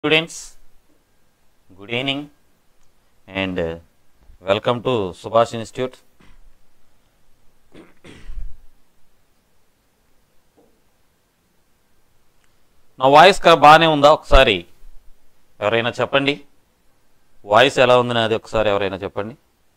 students good evening and uh, welcome to subhash institute నా voice బాగానే ఉందా ఒకసారి ఎవరైనా చెప్పండి వాయిస్ ఎలా ఉంది నాది ఒకసారి ఎవరైనా చెప్పండి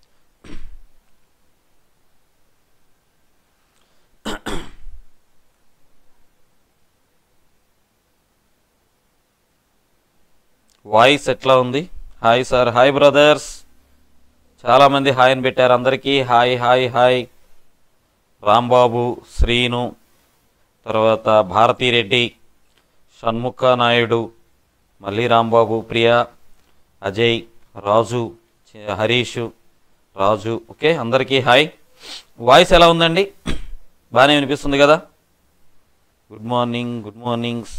వాయిస్ ఎట్లా ఉంది హాయ్ సార్ హాయ్ బ్రదర్స్ చాలామంది హాయ్ అని పెట్టారు అందరికీ hi hi hi Rambabu Srinu తర్వాత భారతీరెడ్డి షణ్ముఖ నాయుడు మళ్ళీ రాంబాబు ప్రియా అజయ్ రాజు చి- హరీష్ రాజు ఓకే అందరికీ హాయ్ వాయిస్ ఎలా ఉందండి బాగానే వినిపిస్తుంది కదా good morning good mornings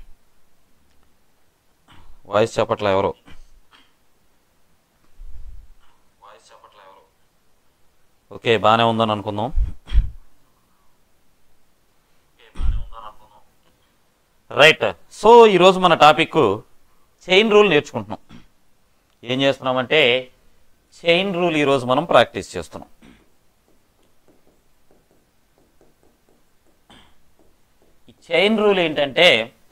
voice చెప్పట్లే ఎవరు వాయిస్ చెప్పట్లే ఎవరు ఓకే బాగానే ఉందని అనుకుందాం రైట్ సో ఈరోజు మన టాపిక్ చైన్ రూల్ నేర్చుకుంటున్నాం ఏం చేస్తున్నామంటే చైన్ రూల్ ఈరోజు మనం ప్రాక్టీస్ చేస్తున్నాం ఈ చైన్ రూల్ ఏంటంటే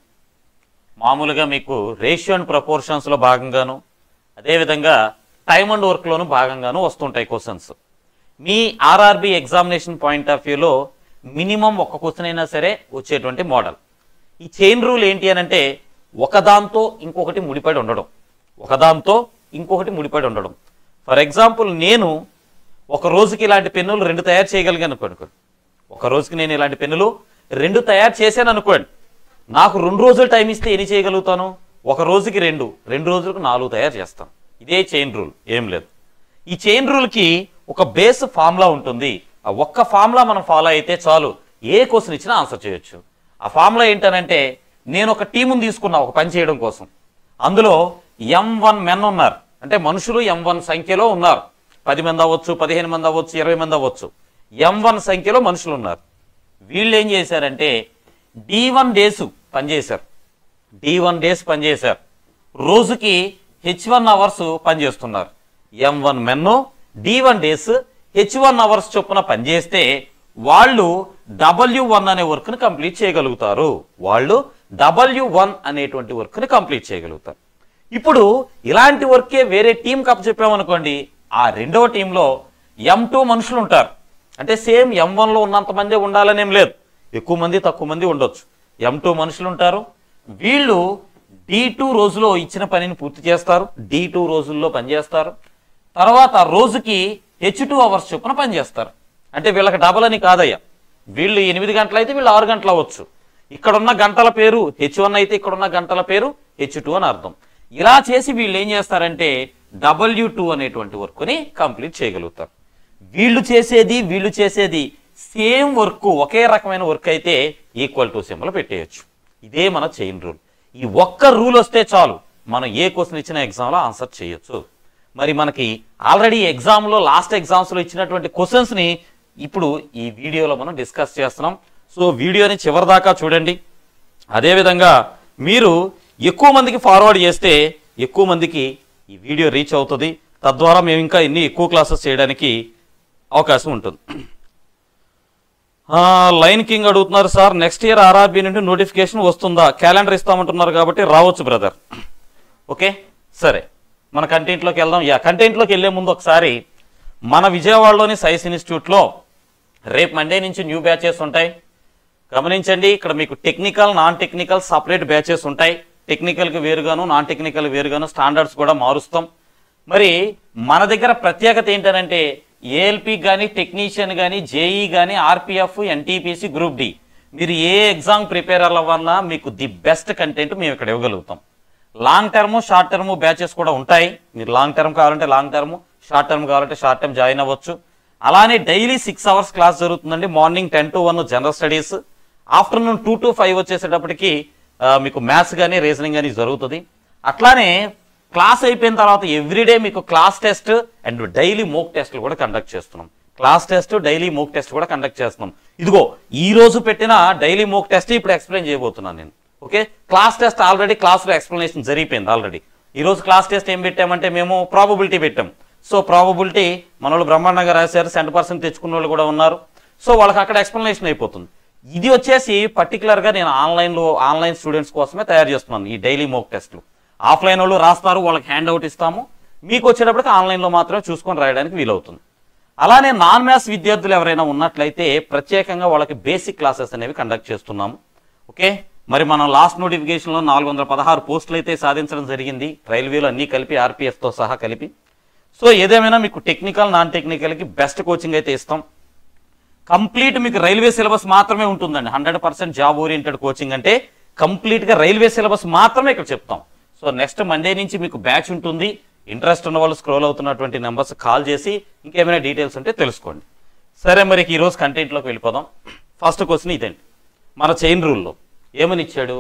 మామూలుగా మీకు రేషియో అండ్ ప్రపోర్షన్స్లో భాగంగాను అదేవిధంగా టైమ్ అండ్ వర్క్లోను భాగంగాను వస్తుంటాయి క్వశ్చన్స్ మీ ఆర్ఆర్బి ఎగ్జామినేషన్ పాయింట్ ఆఫ్ వ్యూలో మినిమం ఒక క్వశ్చన్ అయినా సరే వచ్చేటువంటి మోడల్ ఈ చైన్ రూల్ ఏంటి అని అంటే ఒకదాంతో ఇంకొకటి ముడిపడి ఉండడం ఒకదాంతో ఇంకొకటి ముడిపడి ఉండడం ఫర్ ఎగ్జాంపుల్ నేను ఒక రోజుకి ఇలాంటి పెన్నులు రెండు తయారు చేయగలిగాను అనుకోండి ఒక రోజుకి నేను ఇలాంటి పెన్నులు రెండు తయారు చేశాను అనుకోండి నాకు రెండు రోజులు టైం ఇస్తే ఎన్ని చేయగలుగుతాను ఒక రోజుకి రెండు రెండు రోజులకు నాలుగు తయారు చేస్తాను ఇదే చైన్ రూల్ ఏం లేదు ఈ చైన్ రూల్కి ఒక బేస్ ఫార్ములా ఉంటుంది ఆ ఒక్క ఫార్ములా మనం ఫాలో అయితే చాలు ఏ క్వశ్చన్ ఇచ్చినా ఆన్సర్ చేయొచ్చు ఆ ఫార్ములా ఏంటనంటే నేను ఒక టీముని తీసుకున్నా ఒక పని చేయడం కోసం అందులో ఎం వన్ మెన్ ఉన్నారు అంటే మనుషులు ఎం వన్ సంఖ్యలో ఉన్నారు పది మంది అవ్వచ్చు పదిహేను మంది అవ్వచ్చు ఇరవై మంది అవ్వచ్చు ఎం వన్ సంఖ్యలో మనుషులు ఉన్నారు వీళ్ళు ఏం చేశారంటే డి వన్ డేస్ పనిచేశారు డి వన్ డేస్ పనిచేశారు రోజుకి హెచ్ వన్ అవర్స్ పనిచేస్తున్నారు M one men D one days H one hours చొప్పున పనిచేస్తే వాళ్ళు డబ్ల్యూ వన్ అనే వర్క్ని కంప్లీట్ చేయగలుగుతారు వాళ్ళు డబ్ల్యూ వన్ అనేటువంటి వర్క్ని కంప్లీట్ చేయగలుగుతారు ఇప్పుడు ఇలాంటి వర్కే వేరే టీం కప్ చెప్పామనుకోండి ఆ రెండవ టీంలో ఎం టూ మనుషులు ఉంటారు అంటే సేమ్ ఎం వన్లో ఉన్నంత మంది ఉండాలనేం లేదు ఎక్కువ మంది తక్కువ మంది ఉండొచ్చు ఎం టూ మనుషులు ఉంటారు వీళ్ళు డి టూ రోజులో ఇచ్చిన పనిని పూర్తి చేస్తారు డి టూ రోజుల్లో పనిచేస్తారు తర్వాత రోజుకి హెచ్ టూ అవర్స్ చొప్పున పనిచేస్తారు అంటే వీళ్ళకి డబల్ అని కాదయ్యా వీళ్ళు ఎనిమిది గంటలు అయితే వీళ్ళు ఆరు గంటలు అవ్వచ్చు ఇక్కడున్న గంటల పేరు హెచ్ వన్ అయితే ఇక్కడున్న గంటల పేరు హెచ్ టూ అని అర్థం ఇలా చేసి వీళ్ళు ఏం చేస్తారంటే డబ్ల్యూ టూ అనేటువంటి వర్క్ని కంప్లీట్ చేయగలుగుతారు వీళ్ళు చేసేది వీళ్ళు చేసేది సేమ్ వర్క్ ఒకే రకమైన వర్క్ అయితే ఈక్వల్ టు సింబల్ పెట్టేయచ్చు ఇదే మన చైన్ రూల్ ఈ ఒక్క రూల్ వస్తే చాలు మనం ఏ క్వశ్చన్ ఇచ్చిన ఎగ్జామ్లో ఆన్సర్ చేయొచ్చు మరి మనకి ఆల్రెడీ ఎగ్జామ్లో లాస్ట్ ఎగ్జామ్స్లో ఇచ్చినటువంటి క్వశ్చన్స్ని ఇప్పుడు ఈ వీడియోలో మనం డిస్కస్ చేస్తున్నాం సో వీడియోని చివరిదాకా చూడండి అదేవిధంగా మీరు ఎక్కువ మందికి ఫార్వర్డ్ చేస్తే ఎక్కువ మందికి ఈ వీడియో రీచ్ అవుతుంది తద్వారా మేము ఇంకా ఇన్ని ఎక్కువ క్లాసెస్ చేయడానికి అవకాశం ఉంటుంది ఆ, లైన్ కింగ్ అడుగుతున్నారు సార్ నెక్స్ట్ ఇయర్ ఆర్ఆర్బి నుండి నోటిఫికేషన్ వస్తుందా క్యాలెండర్ ఇస్తామంటున్నారు కాబట్టి రావచ్చు బ్రదర్ ఓకే సరే మన కంటెంట్లోకి వెళ్దాం యా కంటెంట్లోకి వెళ్ళే ముందు ఒకసారి మన విజయవాడలోని సైన్స్ ఇన్స్టిట్యూట్లో రేపు మండే నుంచి న్యూ బ్యాచెస్ ఉంటాయి గమనించండి ఇక్కడ మీకు technical non technical separate batches ఉంటాయి టెక్నికల్కి వేరుగాను నాన్ టెక్నికల్ వేరుగాను స్టాండర్డ్స్ కూడా మారుస్తాం మరి మన దగ్గర ప్రత్యేకత ఏంటనంటే ఏఎల్పి కానీ టెక్నీషియన్ కానీ జేఈ కానీ ఆర్పిఎఫ్ ఎన్టీపీసీ గ్రూప్ డి మీరు ఏ ఎగ్జామ్ ప్రిపేర్ అవ్వాలన్నా మీకు ది బెస్ట్ కంటెంట్ మేము ఇక్కడ ఇవ్వగలుగుతాం long term short term batches కూడా ఉంటాయి మీరు లాంగ్ టర్మ్ కావాలంటే లాంగ్ టర్మ్ షార్ట్ టర్మ్ కావాలంటే షార్ట్ టర్మ్ జాయిన్ అవ్వచ్చు అలానే డైలీ సిక్స్ అవర్స్ క్లాస్ జరుగుతుందండి morning ten to one general studies afternoon two to five వచ్చేసేటప్పటికి ఆ, మీకు మ్యాథ్స్ కానీ రీజనింగ్ కానీ జరుగుతుంది అట్లానే క్లాస్ అయిపోయిన తర్వాత ఎవ్రీడే మీకు class test and daily mock టెస్ట్లు కూడా కండక్ట్ చేస్తున్నాం class test daily mock test కూడా కండక్ట్ చేస్తున్నాం ఇదిగో ఈ రోజు పెట్టిన డైలీ మోక్ టెస్ట్ ఇప్పుడు ఎక్స్ప్లెయిన్ చేయబోతున్నాను నేను ఓకే క్లాస్ టెస్ట్ ఆల్రెడీ క్లాస్లో ఎక్స్ప్లెనేషన్ జరిగిపోయింది ఆల్రెడీ ఈ రోజు క్లాస్ టెస్ట్ ఏం పెట్టామంటే మేము ప్రాబబిలిటీ పెట్టాం సో ప్రాబబిలిటీ మన వాళ్ళు బ్రహ్మాండంగా రాశారు సెంటర్ పర్సెంట్ తెచ్చుకున్న వాళ్ళు కూడా ఉన్నారు సో వాళ్ళకి అక్కడ ఎక్స్ప్లెనేషన్ అయిపోతుంది ఇది వచ్చేసి పర్టికులర్గా నేను ఆన్లైన్లో ఆన్లైన్ స్టూడెంట్స్ కోసమే తయారు చేస్తున్నాను ఈ డైలీ మోక్ టెస్ట్లు ఆఫ్లైన్ వాళ్ళు రాస్తారు వాళ్ళకి హ్యాండ్ అవుట్ ఇస్తాము మీకు వచ్చేటప్పటికి ఆన్లైన్లో మాత్రమే చూసుకొని రాయడానికి వీలవుతుంది అలానే నాన్ మ్యాథ్స్ విద్యార్థులు ఎవరైనా ఉన్నట్లయితే ప్రత్యేకంగా వాళ్ళకి బేసిక్ క్లాసెస్ అనేవి కండక్ట్ చేస్తున్నాము ఓకే మరి మనం లాస్ట్ నోటిఫికేషన్లో నాలుగు వందల పదహారు పోస్టులు అయితే సాధించడం జరిగింది రైల్వేలో అన్నీ కలిపి ఆర్పిఎఫ్తో సహా కలిపి సో ఏదేమైనా మీకు టెక్నికల్ నాన్ టెక్నికల్కి బెస్ట్ కోచింగ్ అయితే ఇస్తాం కంప్లీట్ మీకు రైల్వే సిలబస్ మాత్రమే ఉంటుందండి hundred percent job oriented coaching అంటే కంప్లీట్గా రైల్వే సిలబస్ మాత్రమే ఇక్కడ చెప్తాం సో నెక్స్ట్ మండే నుంచి మీకు బ్యాచ్ ఉంటుంది ఇంట్రెస్ట్ ఉన్న వాళ్ళు స్క్రోల్ అవుతున్నటువంటి నెంబర్స్ కాల్ చేసి ఇంకేమైనా డీటెయిల్స్ ఉంటే తెలుసుకోండి సరే మరి ఈ రోజు కంటెంట్లోకి వెళ్ళిపోదాం ఫస్ట్ క్వశ్చన్ ఇదండి మన చైన్ రూల్లో ఏమని ఇచ్చాడు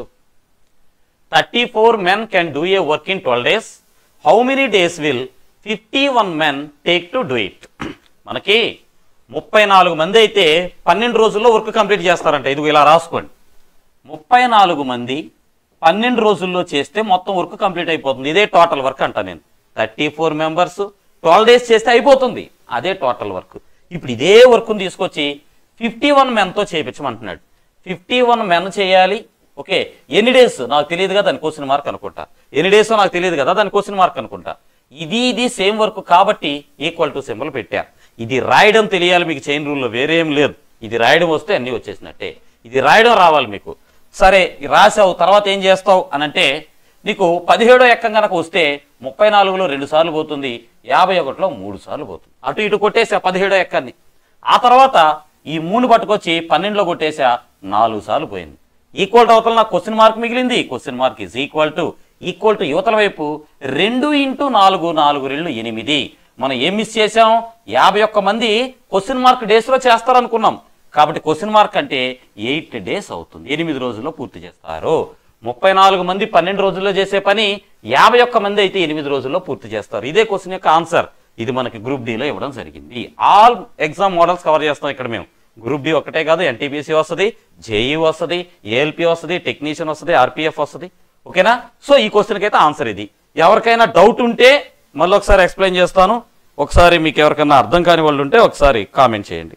thirty four men can do a work in twelve days how many days will fifty one men take to do it మనకి ముప్పై నాలుగు మంది అయితే పన్నెండు రోజుల్లో వర్క్ కంప్లీట్ చేస్తారంట ఇది ఇలా రాసుకోండి ముప్పై నాలుగు మంది పన్నెండు రోజుల్లో చేస్తే మొత్తం వర్క్ కంప్లీట్ అయిపోతుంది ఇదే టోటల్ వర్క్ అంట నేను thirty four members twelve days చేస్తే అయిపోతుంది అదే టోటల్ వర్క్ ఇప్పుడు ఇదే వర్క్ని తీసుకొచ్చి ఫిఫ్టీ వన్ మెన్తో చేయించమంటున్నాడు ఫిఫ్టీ వన్ మెన్ చేయాలి ఓకే ఎన్ని డేస్ నాకు తెలియదు కదా దాని క్వశ్చన్ మార్క్ అనుకుంటా ఎన్ని డేస్ నాకు తెలియదు కదా దాని క్వశ్చన్ మార్క్ అనుకుంటా ఇది ఇది సేమ్ వర్క్ కాబట్టి ఈక్వల్ టు సింబల్ పెట్టా ఇది రాయడం తెలియాలి మీకు చైన్ రూల్లో వేరేం లేదు ఇది రాయడం వస్తే అన్నీ వచ్చేసినట్టే ఇది రాయడం రావాలి మీకు సరే రాసావు తర్వాత ఏం చేస్తావు అని అంటే నీకు పదిహేడో ఎక్కం కనుక వస్తే ముప్పై నాలుగులో రెండు సార్లు పోతుంది యాభై ఒకటిలో మూడు సార్లు పోతుంది అటు ఇటు కొట్టేసా పదిహేడో ఎక్కాన్ని ఆ తర్వాత ఈ మూడు పట్టుకొచ్చి పన్నెండులో కొట్టేసా నాలుగు సార్లు పోయింది ఈక్వల్ టు అవతల నాకు క్వశ్చన్ మార్క్ మిగిలింది question mark is equal to equal to యువతల వైపు రెండు ఇంటూ నాలుగు నాలుగు రెండు ఎనిమిది మనం ఏం మిస్ చేసాం యాభై ఒక్క మంది క్వశ్చన్ మార్క్ డేస్లో చేస్తారనుకున్నాం కాబట్టి క్వశ్చన్ మార్క్ అంటే ఎయిట్ డేస్ అవుతుంది ఎనిమిది రోజుల్లో పూర్తి చేస్తారు ముప్పై నాలుగు మంది పన్నెండు రోజుల్లో చేసే పని యాభై ఒక్క మంది అయితే ఎనిమిది రోజుల్లో పూర్తి చేస్తారు ఇదే క్వశ్చన్ యొక్క ఆన్సర్ ఇది మనకి గ్రూప్ డిలో ఇవ్వడం జరిగింది ఆల్ ఎగ్జామ్ మోడల్స్ కవర్ చేస్తాం ఇక్కడ మేము గ్రూప్ డి ఒకటే కాదు ఎన్టీపీసీ వస్తుంది జేఈ వస్తుంది ఏఎల్పి వస్తుంది టెక్నీషియన్ వస్తుంది ఆర్పిఎఫ్ వస్తుంది ఓకేనా సో ఈ క్వశ్చన్కి అయితే ఆన్సర్ ఇది ఎవరికైనా డౌట్ ఉంటే మళ్ళీ ఒకసారి ఎక్స్ప్లెయిన్ చేస్తాను ఒకసారి మీకు ఎవరికైనా అర్థం కాని వాళ్ళు ఉంటే ఒకసారి కామెంట్ చేయండి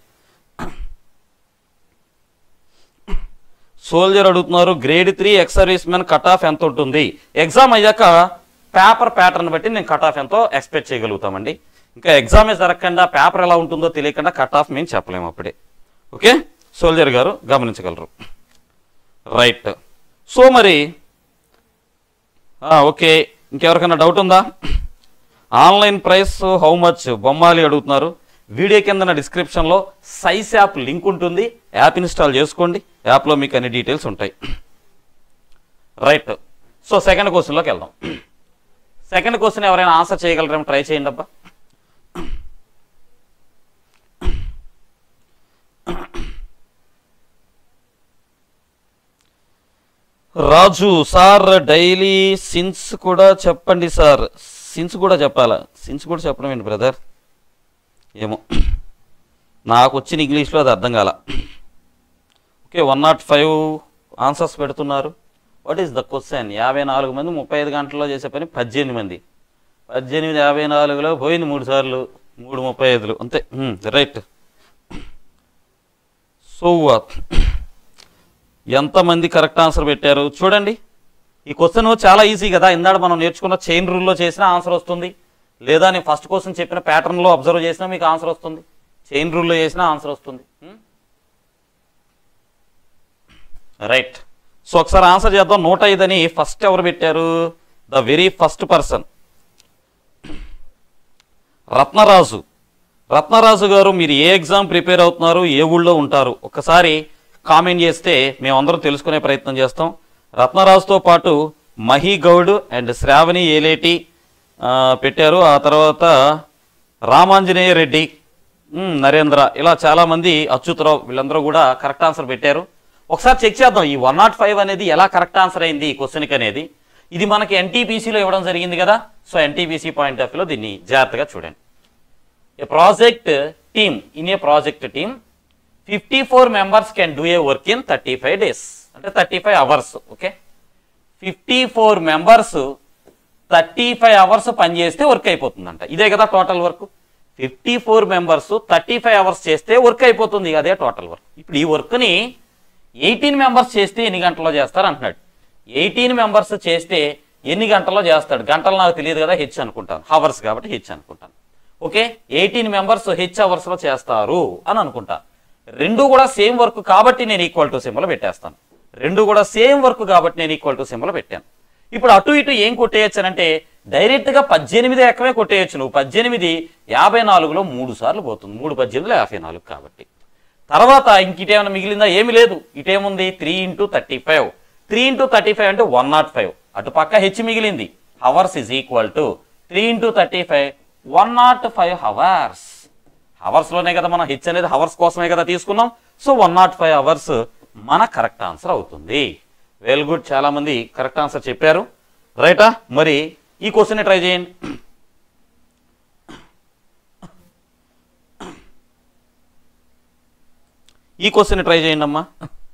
సోల్జర్ అడుగుతున్నారు grade three ex service men cut off ఎంత ఉంటుంది ఎగ్జామ్ అయ్యాక పేపర్ ప్యాటర్న్ బట్టి నేను కట్ ఆఫ్ ఎంతో ఎక్స్పెక్ట్ చేయగలుగుతామండి ఇంకా ఎగ్జామే జరగకుండా పేపర్ ఎలా ఉంటుందో తెలియకుండా కట్ ఆఫ్ మేము చెప్పలేము అప్పుడే ఓకే సోల్జర్ గారు గమనించగలరు రైట్ సో మరి ఆ, ఓకే ఇంకెవరికైనా డౌట్ ఉందా ఆన్లైన్ ప్రైస్ హౌ మచ్ బొమ్మాలి అడుగుతున్నారు వీడియో కింద డిస్క్రిప్షన్లో సైస్ యాప్ లింక్ ఉంటుంది యాప్ ఇన్స్టాల్ చేసుకోండి యాప్లో మీకు అన్ని డీటెయిల్స్ ఉంటాయి రైట్ సో సెకండ్ క్వశ్చన్లోకి వెళ్దాం సెకండ్ క్వశ్చన్ ఎవరైనా ఆన్సర్ చేయగలరేమో ట్రై చేయండి అబ్బా రాజు సార్ డైలీ సిన్స్ కూడా చెప్పండి సార్ సిన్స్ కూడా చెప్పాలా సిన్స్ కూడా చెప్పడం ఏంటి బ్రదర్ ఏమో నాకు వచ్చిన ఇంగ్లీష్లో అది అర్థం కాల okay one not five answers పెడుతున్నారు వాట్ ఈస్ ద క్వశ్చన్ యాభై నాలుగు మంది ముప్పై ఐదు గంటల్లో చేసే పని పద్దెనిమిది మంది పద్దెనిమిది యాభై నాలుగులో పోయింది మూడు సార్లు మూడు ముప్పై ఐదులు అంతే రైట్ సో ఎంతమంది కరెక్ట్ ఆన్సర్ పెట్టారు చూడండి ఈ క్వశ్చన్ చాలా ఈజీ కదా ఇందాక మనం నేర్చుకున్న చైన్ రూల్లో చేసినా ఆన్సర్ వస్తుంది లేదా నేను ఫస్ట్ క్వశ్చన్ చెప్పిన ప్యాటర్న్లో అబ్జర్వ్ చేసినా మీకు ఆన్సర్ వస్తుంది చైన్ రూల్లో చేసినా ఆన్సర్ వస్తుంది రైట్ సో ఒకసారి ఆన్సర్ చేద్దాం నూట ఐదు అని ఫస్ట్ ఎవరు పెట్టారు the very first person Ratnaraju Ratnaraju garu మీరు ఏ ఎగ్జామ్ ప్రిపేర్ అవుతున్నారు ఏ ఊళ్ళో ఉంటారు ఒకసారి కామెంట్ చేస్తే మేమందరం తెలుసుకునే ప్రయత్నం చేస్తాం రత్నరాజుతో పాటు మహి గౌడ్ అండ్ శ్రావణి ఏలేటి ఆ, పెట్టారు ఆ తర్వాత రామాంజనేయ రెడ్డి ఉమ్, నరేంద్ర ఇలా చాలామంది అచ్యుతరావు వీళ్ళందరూ కూడా కరెక్ట్ ఆన్సర్ పెట్టారు ఒకసారి చెక్ చేద్దాం ఈ వన్ నాట్ ఫైవ్ అనేది ఎలా కరెక్ట్ ఆన్సర్ అయింది ఈ క్వశ్చన్కి అనేది ఇది మనకి ఎన్టీపీసీలో ఇవ్వడం జరిగింది కదా సో ఎన్టీపీసీ పాయింట్ ఆఫ్ వ్యూలో దీన్ని జాగ్రత్తగా చూడండి a project team in a project team fifty four members can do a work in thirty five days అంటే thirty five hours okay fifty four members thirty five hours పనిచేస్తే work అయిపోతుందంట ఇదే కదా total work fifty four members thirty five hours చేస్తే work అయిపోతుంది అదే total work ఇప్పుడు ఈ వర్క్ని ఎయిటీన్ మెంబర్స్ చేస్తే ఎన్ని గంటల్లో చేస్తారు అంటున్నాడు ఎయిటీన్ మెంబర్స్ చేస్తే ఎన్ని గంటల్లో చేస్తాడు గంటలు నాకు తెలియదు కదా హెచ్ అనుకుంటాను హవర్స్ కాబట్టి హెచ్ అనుకుంటాను ఓకే ఎయిటీన్ మెంబర్స్ హెచ్ అవర్స్లో చేస్తారు అని అనుకుంటా రెండు కూడా సేమ్ వర్క్ కాబట్టి నేను ఈక్వల్ టు సింబల్ పెట్టేస్తాను రెండు కూడా సేమ్ వర్క్ కాబట్టి నేను ఈక్వల్ టు సింబల్ పెట్టాను ఇప్పుడు అటు ఇటు ఏం కొట్టేయచ్చునంటే డైరెక్ట్గా పద్దెనిమిది ఎక్కమే కొట్టేయచ్చు నువ్వు పద్దెనిమిది యాభై నాలుగులో మూడు సార్లు పోతుంది మూడు పద్దెనిమిదిలో యాభై నాలుగు కాబట్టి తర్వాత ఇంక ఇటేమైనా మిగిలిందా ఏమి లేదు ఇటేముంది three into thirty five three into thirty five అంటే వన్ నాట్ ఫైవ్ అటు పక్క హెచ్ మిగిలింది hours is equal to three into thirty five one not five hours హవర్స్లోనే కదా మనం హెచ్ అనేది హవర్స్ కోసమే కదా తీసుకున్నాం so one not five hours మన కరెక్ట్ ఆన్సర్ అవుతుంది వెల్ గుడ్ చాలా మంది కరెక్ట్ ఆన్సర్ చెప్పారు రైటా మరి ఈ క్వశ్చన్ ట్రై చేయండి ఈ క్వశ్చన్ ట్రై చేయండి అమ్మా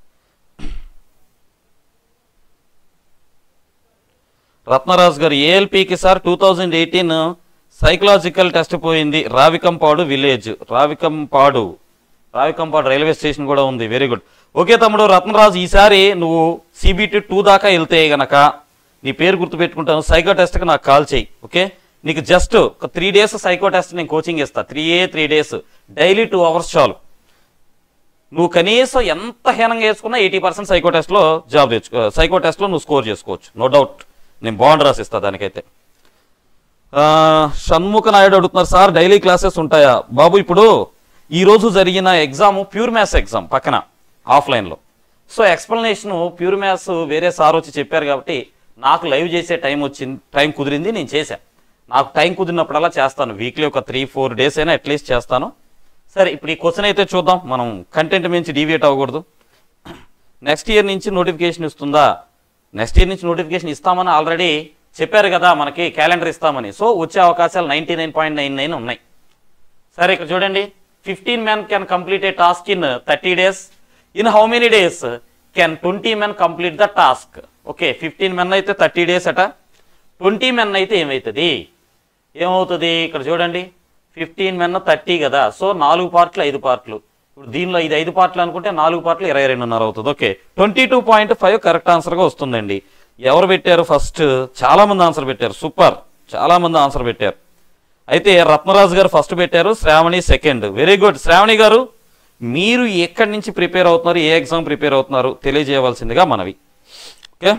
రత్నరాజు గారు ఏఎల్పికి sir two thousand eighteen psychological test పోయింది Ravikampadu village Ravikampadu Ravikampadu railway station కూడా ఉంది వెరీ గుడ్ ఓకే తమ్ముడు రత్నరాజు ఈసారి నువ్వు సిబిటి టూ దాకా వెళ్తే గనక నీ పేరు గుర్తుపెట్టుకుంటాను సైకో టెస్ట్కి నాకు కాల్ చేయి ఓకే నీకు జస్ట్ ఒక త్రీ డేస్ సైకో టెస్ట్ నేను కోచింగ్ ఇస్తా త్రీ ఏ three days daily two hours చాలు నువ్వు కనీసం ఎంత హీనంగా వేసుకున్నా ఎయిటీ పర్సెంట్ సైకో టెస్ట్లో జాబ్ తెచ్చుకో సైకో టెస్ట్లో నువ్వు స్కోర్ చేసుకోవచ్చు నో డౌట్ నేను బాండ్ రాసిస్తా దానికైతే ఆ, షణ్ముఖ నాయుడు అడుగుతున్నారు సార్ డైలీ క్లాసెస్ ఉంటాయా బాబు ఇప్పుడు ఈ రోజు జరిగిన ఎగ్జామ్ ప్యూర్ మ్యాథ్స్ ఎగ్జామ్ పక్కన ఆఫ్లైన్లో సో ఎక్స్ప్లెనేషన్ ప్యూర్ మ్యాథ్స్ వేరే సార్ వచ్చి చెప్పారు కాబట్టి నాకు లైవ్ చేసే టైం వచ్చింది టైం కుదిరింది నేను చేశా నాకు టైం కుదిరినప్పుడల్లా చేస్తాను వీక్లీ ఒక త్రీ ఫోర్ డేస్ అయినా అట్లీస్ట్ చేస్తాను సరే ఇప్పుడు ఈ క్వశ్చన్ అయితే చూద్దాం మనం కంటెంట్ మించి డీవియేట్ అవ్వకూడదు నెక్స్ట్ ఇయర్ నుంచి నోటిఫికేషన్ ఇస్తుందా నెక్స్ట్ ఇయర్ నుంచి నోటిఫికేషన్ ఇస్తామని ఆల్రెడీ చెప్పారు కదా మనకి క్యాలెండర్ ఇస్తామని సో వచ్చే అవకాశాలు ninety nine point nine nine ఉన్నాయి సరే ఇక్కడ చూడండి fifteen men can complete a task in thirty days in how many days can twenty men complete the task okay fifteen men అయితే థర్టీ డేస్ అట twenty men అయితే ఏమవుతుంది ఏమవుతుంది ఇక్కడ చూడండి ఫిఫ్టీన్ మెన్ థర్టీ కదా సో నాలుగు పార్ట్లు ఐదు పార్ట్లు ఇప్పుడు దీనిలో ఇది ఐదు పార్ట్లు అనుకుంటే నాలుగు పార్ట్లు ఇరవై రెండున్నర అవుతుంది okay twenty two point five correct ఆన్సర్గా వస్తుందండి ఎవరు పెట్టారు ఫస్ట్ చాలా మంది ఆన్సర్ పెట్టారు సూపర్ చాలా మంది ఆన్సర్ పెట్టారు అయితే రత్నరాజు గారు ఫస్ట్ పెట్టారు Sravani second very good Sravani garu మీరు ఎక్కడి నుంచి ప్రిపేర్ అవుతున్నారు ఏ ఎగ్జామ్ ప్రిపేర్ అవుతున్నారు తెలియజేయవలసిందిగా మనవి ఓకే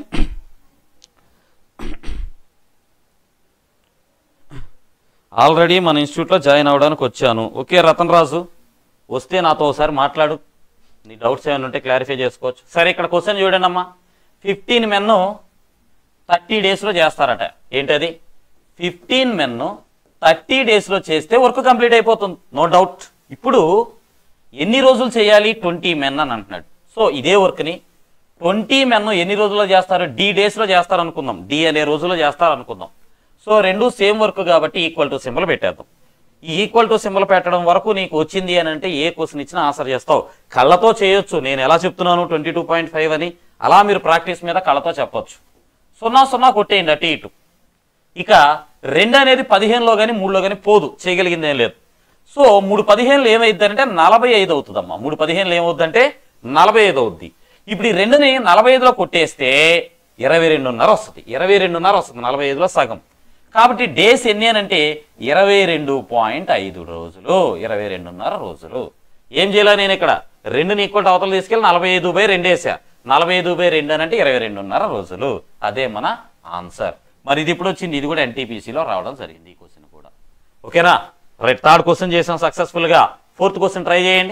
ఆల్రెడీ మన ఇన్స్టిట్యూట్లో జాయిన్ అవ్వడానికి వచ్చాను ఓకే రతన్ రాజు వస్తే నాతో ఒకసారి మాట్లాడు నీ డౌట్స్ ఏమైనా ఉంటే క్లారిఫై చేసుకోవచ్చు సరే ఇక్కడ క్వశ్చన్ చూడండి అమ్మా ఫిఫ్టీన్ మెన్ థర్టీ డేస్లో చేస్తారట ఏంటది ఫిఫ్టీన్ మెన్ థర్టీ డేస్లో చేస్తే వర్క్ కంప్లీట్ అయిపోతుంది నో డౌట్ ఇప్పుడు ఎన్ని రోజులు చేయాలి ట్వంటీ మెన్ అని అంటున్నాడు సో ఇదే వర్క్ని ట్వంటీ మెన్ ఎన్ని రోజుల్లో చేస్తారు డి డేస్లో చేస్తారు అనుకుందాం డి అనే రోజుల్లో చేస్తారు అనుకుందాం సో రెండు సేమ్ వర్క్ కాబట్టి ఈక్వల్ టు సింబల్ పెట్టేద్దాం ఈ ఈక్వల్ టు సింబల్ పెట్టడం వరకు నీకు వచ్చింది అని అంటే ఏ క్వశ్చన్ ఇచ్చినా ఆన్సర్ చేస్తావు కళ్ళతో చేయొచ్చు నేను ఎలా చెప్తున్నాను ట్వంటీ టూ పాయింట్ ఫైవ్ అని అలా మీరు ప్రాక్టీస్ మీద కళ్ళతో చెప్పొచ్చు సున్నా సున్నా కొట్టేయండి అటు ఇటు ఇక రెండు అనేది పదిహేనులో కానీ మూడులో కానీ పోదు చేయగలిగింది ఏం లేదు సో మూడు పదిహేనులు ఏమైందంటే నలభై ఐదు అవుతుందమ్మా మూడు పదిహేనులు ఏమవుద్దంటే నలభై ఐదు అవుద్ది ఇప్పుడు ఈ రెండుని నలభై ఐదులో కొట్టేస్తే ఇరవై రెండున్నర వస్తుంది ఇరవై రెండున్నర వస్తుంది నలభై ఐదులో సగం కాబట్టి డేస్ ఎన్ని అని అంటే ఇరవై రెండు పాయింట్ ఐదు రోజులు ఇరవై రెండున్నర రోజులు ఏం చేయాలి నేను ఇక్కడ రెండుని ఈక్వల్ అవతల తీసుకెళ్ళి నలభై ఐదు బై రెండు వేసా నలభై ఐదు బై రెండు అని అంటే ఇరవై రెండున్నర రోజులు అదే మన ఆన్సర్ మరి ఇది ఇప్పుడు వచ్చింది ఇది కూడా ఎన్టీపీసీలో రావడం జరిగింది ఈ క్వశ్చన్ కూడా ఓకేనా రైట్ థర్డ్ క్వశ్చన్ చేసాం సక్సెస్ఫుల్గా ఫోర్త్ క్వశ్చన్ ట్రై చేయండి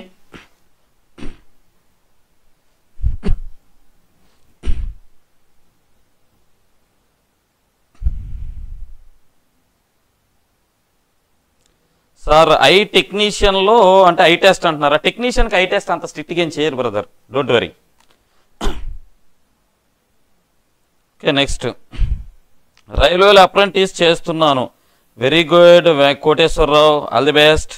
సార్ ఐ టెక్నీషియన్లో అంటే ఐ టెస్ట్ అంటున్నారా టెక్నీషియన్కి ఐ టెస్ట్ అంత స్ట్రిక్ట్గా ఏం చేయరు brother don't worry okay next రైల్వేలో అప్రెంటిస్ చేస్తున్నాను very good Koteswararao all the best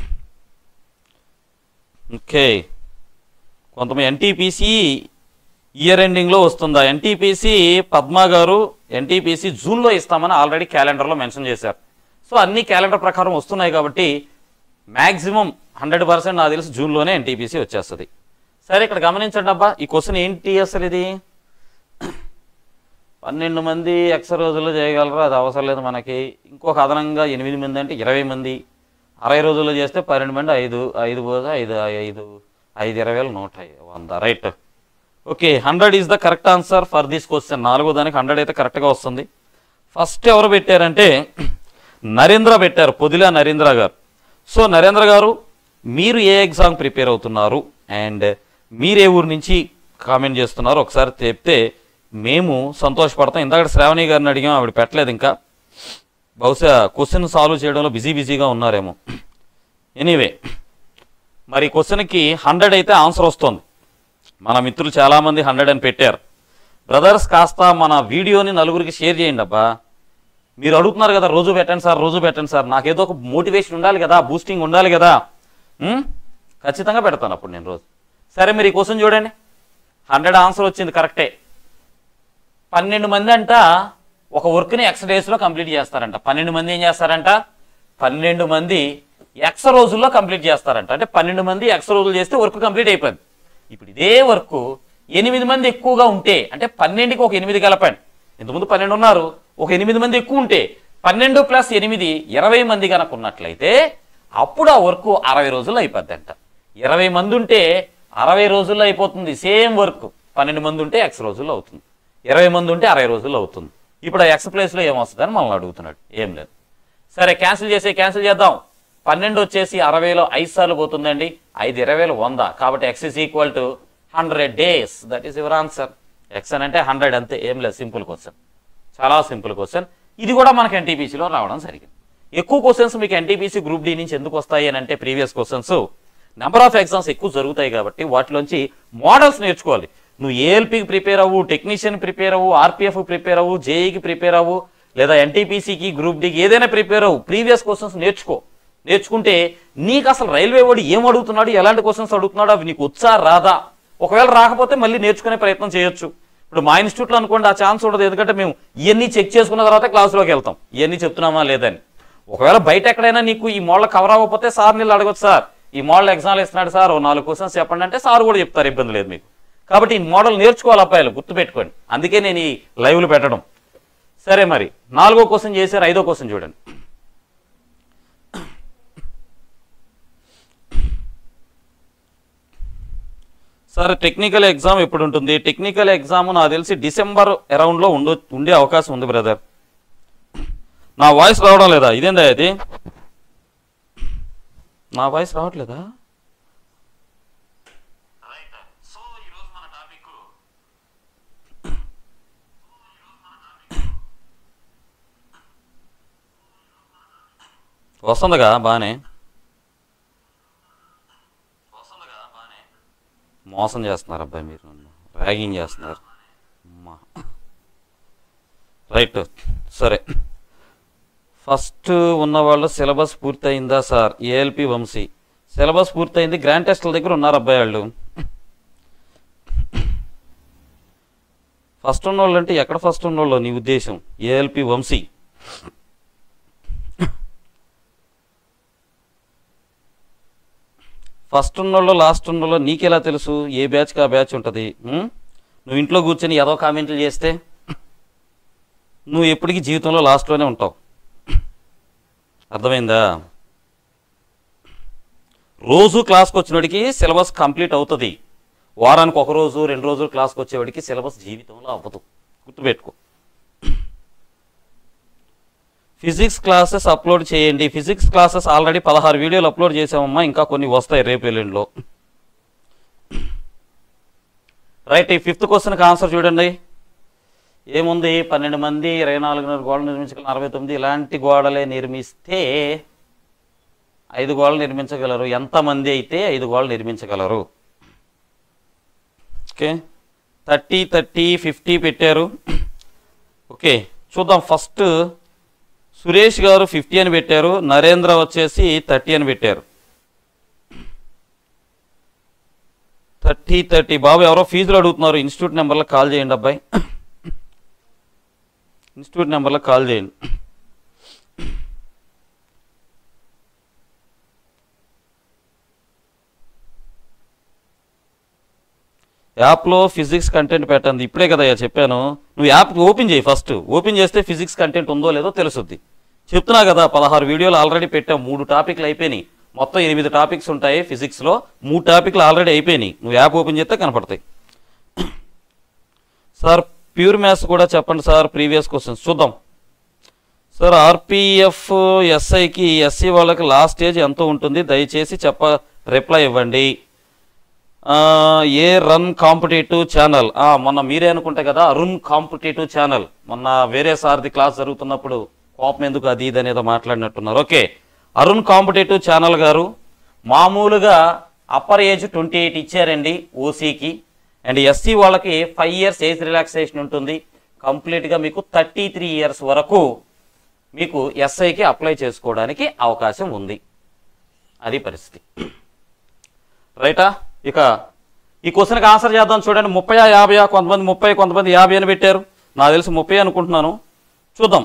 okay కొంతమంది ఎన్టీపీసీ ఇయర్ ఎండింగ్లో వస్తుందా ఎన్టీపీసీ పద్మా గారు ఎన్టీపీసీ జూన్లో ఇస్తామని ఆల్రెడీ క్యాలెండర్లో మెన్షన్ చేశారు సో అన్ని క్యాలెండర్ ప్రకారం వస్తున్నాయి కాబట్టి మ్యాక్సిమం హండ్రెడ్ పర్సెంట్ నాకు తెలిసి జూన్లోనే ఎన్టీపీసీ వచ్చేస్తుంది సరే ఇక్కడ గమనించండి అబ్బా ఈ క్వశ్చన్ ఏంటి అసలు ఇది పన్నెండు మంది ఎక్స్ రోజుల్లో చేయగలరు అది అవసరం లేదు మనకి ఇంకొక అదనంగా ఎనిమిది మంది అంటే ఇరవై మంది అరవై రోజుల్లో చేస్తే పన్నెండు మంది ఐదు ఐదు పోతే ఐదు ఐదు ఐదు ఇరవై వేలు నూట వంద right okay hundred is the correct answer for this question నాలుగో దానికి హండ్రెడ్ అయితే కరెక్ట్గా వస్తుంది ఫస్ట్ ఎవరు పెట్టారంటే నరేంద్ర పెట్టారు పొదిలా నరేంద్ర గారు సో నరేంద్ర గారు మీరు ఏ ఎగ్జామ్ ప్రిపేర్ అవుతున్నారు అండ్ మీరు ఏ ఊరు నుంచి కామెంట్ చేస్తున్నారు ఒకసారి చెప్తే మేము సంతోషపడతాం ఇందాక శ్రావణి గారిని అడిగాం ఆవిడ పెట్టలేదు ఇంకా బహుశా క్వశ్చన్ సాల్వ్ చేయడంలో బిజీ బిజీగా ఉన్నారేమో ఎనీవే మరి క్వశ్చన్కి హండ్రెడ్ అయితే ఆన్సర్ వస్తుంది మన మిత్రులు చాలామంది హండ్రెడ్ అని పెట్టారు బ్రదర్స్ కాస్త మన వీడియోని నలుగురికి షేర్ చేయండి అబ్బా మీరు అడుగుతున్నారు కదా రోజు పెట్టండి సార్ రోజు పెట్టండి సార్ నాకేదో ఒక మోటివేషన్ ఉండాలి కదా బూస్టింగ్ ఉండాలి కదా ఉం? ఖచ్చితంగా పెడతాను అప్పుడు నేను రోజు సరే మీరు ఈ క్వశ్చన్ చూడండి హండ్రెడ్ ఆన్సర్ వచ్చింది కరెక్టే పన్నెండు మంది అంట ఒక వర్క్ని ఎక్స్ డేస్లో కంప్లీట్ చేస్తారంట పన్నెండు మంది ఏం చేస్తారంట పన్నెండు మంది ఎక్స్ రోజుల్లో కంప్లీట్ చేస్తారంట అంటే పన్నెండు మంది ఎక్స్ రోజులు చేస్తే వర్క్ కంప్లీట్ అయిపోయింది ఇప్పుడు ఇదే వర్క్ ఎనిమిది మంది ఎక్కువగా ఉంటే అంటే పన్నెండుకి ఒక ఎనిమిది కలపండి ఇంతకుముందు పన్నెండు ఉన్నారు ఒక ఎనిమిది మంది ఎక్కువ ఉంటే పన్నెండు ప్లస్ ఎనిమిది ఇరవై మంది కనుక ఉన్నట్లయితే అప్పుడు ఆ వర్క్ అరవై రోజుల్లో అయిపోద్ది అంట ఇరవై మంది ఉంటే అరవై రోజుల్లో అయిపోతుంది సేమ్ వర్క్ పన్నెండు మంది ఉంటే ఎక్స్ రోజుల్లో అవుతుంది ఇరవై మంది ఉంటే అరవై రోజుల్లో అవుతుంది ఇప్పుడు ఆ ఎక్స్ ప్లేస్లో ఏమొస్తుందని మనల్ని అడుగుతున్నాడు ఏం లేదు సరే క్యాన్సిల్ చేసి క్యాన్సిల్ చేద్దాం పన్నెండు వచ్చేసి అరవైలో ఐదు సార్లు పోతుందండి ఐదు ఇరవైలో వంద కాబట్టి X is equal to hundred days that is your answer X అని అంటే హండ్రెడ్ అంతే ఏం లేదు సింపుల్ క్వశ్చన్ చాలా సింపుల్ క్వశ్చన్ ఇది కూడా మనకి ఎన్టీపీసీలో రావడం జరిగింది ఎక్కువ క్వశ్చన్స్ మీకు ఎన్టీపీసీ గ్రూప్ డి నుంచి ఎందుకు వస్తాయి అని అంటే previous questions number of exams ఎక్కువ జరుగుతాయి కాబట్టి వాటిలోంచి మోడల్స్ నేర్చుకోవాలి నువ్వు ఏఎల్పికి ప్రిపేర్ అవ్వు టెక్నీషియన్ ప్రిపేర్ అవ్వు ఆర్పిఎఫ్ ప్రిపేర్ అవ్వు జేఈకి ప్రిపేర్ అవ్వు లేదా ఎన్టీపీసీకి గ్రూప్ డికి ఏదైనా ప్రిపేర్ అవ్వు ప్రీవియస్ క్వశ్చన్స్ నేర్చుకో నేర్చుకుంటే నీకు అసలు రైల్వే వాడు ఏం అడుగుతున్నాడు ఎలాంటి క్వశ్చన్స్ అడుగుతున్నాడు అవి నీకు వచ్చా రాదా ఒకవేళ రాకపోతే మళ్ళీ నేర్చుకునే ప్రయత్నం చేయొచ్చు ఇప్పుడు మా ఇన్స్టిట్యూట్లో అనుకోండి ఆ ఛాన్స్ ఉండదు ఎందుకంటే మేము ఇవన్నీ చెక్ చేసుకున్న తర్వాత క్లాసులోకి వెళ్తాం ఇవన్నీ చెప్తున్నామా లేదని ఒకవేళ బయట ఎక్కడైనా నీకు ఈ మోడల్ కవర్ అవ్వకపోతే సార్ నీళ్ళు అడగొచ్చు సార్ ఈ మోడల్ ఎగ్జామ్లు ఇస్తున్నాడు సార్ ఓ నాలుగు క్వశ్చన్స్ చెప్పండి అంటే సార్ కూడా చెప్తారు ఇబ్బంది లేదు మీకు కాబట్టి ఈ మోడల్ నేర్చుకోవాలి అబ్బాయిలు గుర్తుపెట్టుకోండి అందుకే నేను ఈ లైవ్లు పెట్టడం సరే మరి నాలుగో క్వశ్చన్ చేశారు ఐదో క్వశ్చన్ చూడండి సార్ టెక్నికల్ ఎగ్జామ్ ఎప్పుడు ఉంటుంది టెక్నికల్ ఎగ్జామ్ నాకు తెలిసి డిసెంబర్ అరౌండ్లో ఉండు ఉండే అవకాశం ఉంది బ్రదర్ నా వాయిస్ రావడం లేదా ఇదేందా ఇది నా వాయిస్ రావట్లేదా సో ఈరోజు మన టాపిక్ వస్తుందిగా బాగానే వస్తుందిగా బాగానే మోసం చేస్తున్నారు అబ్బాయి మీరు నన్ను ర్యాగింగ్ చేస్తున్నారు అమ్మా రైట్ సరే ఫస్ట్ ఉన్న వాళ్ళు సిలబస్ పూర్తయిందా సార్ ఏఎల్పి వంశీ సిలబస్ పూర్తయింది గ్రాండ్ టెస్ట్ల దగ్గర ఉన్నారు అబ్బాయి వాళ్ళు ఫస్ట్ ఉన్నోళ్ళు అంటే ఎక్కడ ఫస్ట్ ఉన్నోళ్ళు నీ ఉద్దేశం ఏఎల్పి వంశీ ఫస్ట్ ఉన్నోళ్ళు లాస్ట్ ఉన్నోళ్ళు నీకెలా తెలుసు ఏ బ్యాచ్కి ఆ బ్యాచ్ ఉంటుంది ఉం? నువ్వు ఇంట్లో కూర్చొని ఏదో కామెంట్లు చేస్తే నువ్వు ఎప్పటికీ జీవితంలో లాస్ట్లోనే ఉంటావు అర్థమైందా రోజు క్లాస్కి వచ్చినోడికి సిలబస్ కంప్లీట్ అవుతుంది వారానికి ఒక రోజు రెండు రోజులు క్లాస్కి వచ్చేవాడికి సిలబస్ జీవితంలో అవ్వదు గుర్తుపెట్టుకో ఫిజిక్స్ క్లాసెస్ అప్లోడ్ చేయండి ఫిజిక్స్ క్లాసెస్ ఆల్రెడీ పదహారు వీడియోలు అప్లోడ్ చేసామమ్మా ఇంకా కొన్ని వస్తాయి రేపు ఎల్లుండిలో రైట్ ఈ ఫిఫ్త్ క్వశ్చన్కి ఆన్సర్ చూడండి ఏముంది పన్నెండు మంది ఇరవై నాలుగున్నర గోడలు నిర్మించగలరు అరవై తొమ్మిది ఇలాంటి గోడలే నిర్మిస్తే ఐదు గోడలు నిర్మించగలరు ఎంతమంది అయితే ఐదు గోడలు నిర్మించగలరు ఓకే థర్టీ థర్టీ ఫిఫ్టీ పెట్టారు ఓకే చూద్దాం ఫస్ట్ సురేష్ గారు ఫిఫ్టీ అని పెట్టారు నరేంద్ర వచ్చేసి థర్టీ అని పెట్టారు థర్టీ థర్టీ బాబు ఎవరో ఫీజులు అడుగుతున్నారు ఇన్స్టిట్యూట్ నెంబర్లో కాల్ చేయండి అబ్బాయి ఇన్స్టిట్యూట్ నెంబర్లో కాల్ చేయండి యాప్లో ఫిజిక్స్ కంటెంట్ పెట్టండి ఇప్పుడే కదా చెప్పాను నువ్వు యాప్ ఓపెన్ చేయి ఫస్ట్ ఓపెన్ చేస్తే ఫిజిక్స్ కంటెంట్ ఉందో లేదో తెలుసుద్ది చెప్తున్నా కదా పదహారు వీడియోలు ఆల్రెడీ పెట్టాం మూడు టాపిక్లు అయిపోయినాయి మొత్తం ఎనిమిది టాపిక్స్ ఉంటాయి ఫిజిక్స్లో మూడు టాపిక్లు ఆల్రెడీ అయిపోయినాయి నువ్వు యాప్ ఓపెన్ చేస్తే కనపడతాయి సార్ ప్యూర్ మ్యాథ్స్ కూడా చెప్పండి సార్ ప్రీవియస్ క్వశ్చన్స్ చూద్దాం సార్ ఆర్పిఎఫ్ ఎస్ఐకి ఎస్సీ వాళ్ళకి లాస్ట్ స్టేజ్ ఎంత ఉంటుంది దయచేసి చెప్ప రిప్లై ఇవ్వండి ఆ, ఏ రన్ కాంపిటేటివ్ ఛానల్ మొన్న మీరే అనుకుంటే కదా అరుణ్ కాంపిటేటివ్ ఛానల్ మొన్న వేరే సార్ది క్లాస్ జరుగుతున్నప్పుడు కోపం ఎందుకు అది ఇది అనేదో మాట్లాడినట్టున్నారు okay Arun competitive channel garu మామూలుగా అప్పర్ ఏజ్ ట్వంటీ ఎయిట్ ఇచ్చారండి ఓసీకి అండ్ ఎస్సీ వాళ్ళకి ఫైవ్ ఇయర్స్ ఏజ్ రిలాక్సేషన్ ఉంటుంది కంప్లీట్గా మీకు థర్టీ త్రీ ఇయర్స్ వరకు మీకు ఎస్ఐకి అప్లై చేసుకోవడానికి అవకాశం ఉంది అది పరిస్థితి రైటా ఇక ఈ క్వశ్చన్కి ఆన్సర్ చేద్దాం చూడండి ముప్పై యాభై కొంతమంది ముప్పై కొంతమంది యాభై అని పెట్టారు నాకు తెలిసి ముప్పై అనుకుంటున్నాను చూద్దాం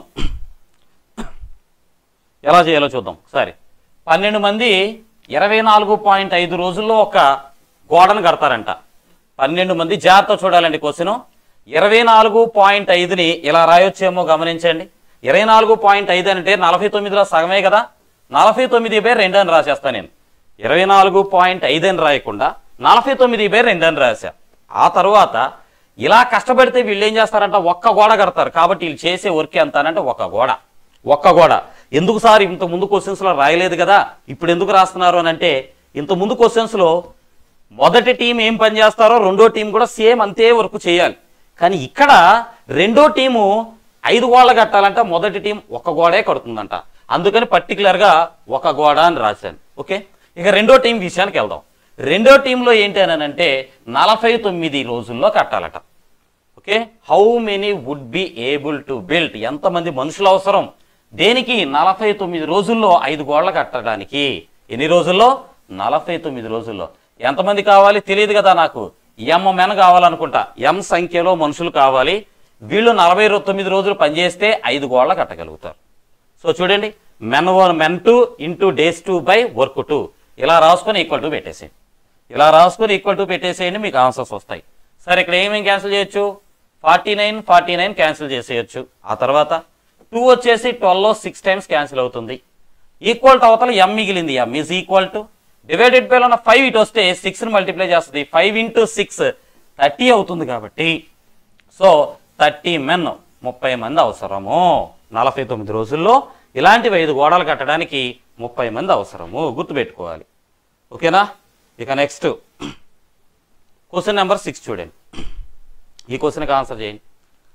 ఎలా చేయాలో చూద్దాం సరే పన్నెండు మంది ఇరవై నాలుగు పాయింట్ ఐదు రోజుల్లో ఒక గోడను కడతారంట పన్నెండు మంది జాగ్రత్త చూడాలండి క్వశ్చన్ ఇరవై నాలుగు పాయింట్ ఐదుని ఇలా రాయొచ్చేమో గమనించండి ఇరవై నాలుగు పాయింట్ ఐదు అంటే నలభై తొమ్మిదిలో సగమే కదా నలభై తొమ్మిది బై రెండు అని రాసేస్తాను నేను ఇరవై నాలుగు పాయింట్ ఐదు అని రాయకుండా నలభై తొమ్మిది బై రెండు అని రాశా ఆ తర్వాత ఇలా కష్టపడితే వీళ్ళు ఏం చేస్తారంట ఒక్క గోడ కడతారు కాబట్టి వీళ్ళు చేసే వర్క్ ఎంత అనంటే ఒక గోడ ఒక్క గోడ ఎందుకు సార్ ఇంత ముందు క్వశ్చన్స్లో రాయలేదు కదా ఇప్పుడు ఎందుకు రాస్తున్నారు అని అంటే ఇంత ముందు క్వశ్చన్స్లో మొదటి టీం ఏం పని చేస్తారో రెండో టీం కూడా సేమ్ అంతే వర్క్ చేయాలి కానీ ఇక్కడ రెండో టీము ఐదు గోడలు కట్టాలంట మొదటి టీం ఒక గోడే కడుతుందంట అందుకని పర్టికులర్గా ఒక గోడ అని రాశాను ఓకే ఇక రెండో టీం విషయానికి వెళ్దాం రెండో టీంలో ఏంటి అని అంటే నలభై తొమ్మిది రోజుల్లో కట్టాలట okay how many would be able to build ఎంతమంది మనుషులు అవసరం దేనికి నలభై తొమ్మిది రోజుల్లో ఐదు గోడలు కట్టడానికి ఎన్ని రోజుల్లో నలభై తొమ్మిది రోజుల్లో ఎంతమంది కావాలి తెలియదు కదా నాకు ఎం మెన్ కావాలనుకుంటా ఎం సంఖ్యలో మనుషులు కావాలి వీళ్ళు నలభై రో- తొమ్మిది రోజులు పనిచేస్తే ఐదు గోడలు కట్టగలుగుతారు సో చూడండి men one men two into days two by work two ఇలా రాసుకొని ఈక్వల్ టు పెట్టేసేయండి ఇలా రాసుకొని ఈక్వల్ టు పెట్టేసేయండి మీకు ఆన్సర్స్ వస్తాయి సరే ఇక్కడ ఏమేమి క్యాన్సిల్ చేయొచ్చు forty nine forty nine cancel చేసేయచ్చు ఆ తర్వాత టూ వచ్చేసి ట్వెల్వ్లో సిక్స్ టైమ్స్ క్యాన్సిల్ అవుతుంది ఈక్వల్ టు అవతల ఎం మిగిలింది M is equal to divided by ఉన్న ఫైవ్ ఇటు వస్తే సిక్స్ని మల్టిప్లై చేస్తుంది ఫైవ్ ఇంటూ సిక్స్ థర్టీ అవుతుంది కాబట్టి సో థర్టీ మెన్ ముప్పై మంది అవసరము నలభై తొమ్మిది రోజుల్లో ఇలాంటివి ఐదు గోడలు కట్టడానికి ముప్పై మంది అవసరము గుర్తుపెట్టుకోవాలి ఓకేనా ఇక నెక్స్ట్ క్వశ్చన్ నెంబర్ సిక్స్ చూడండి ఈ క్వశ్చన్కి ఆన్సర్ చేయండి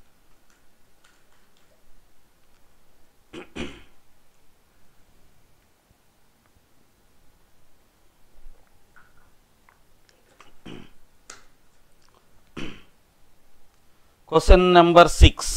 question number six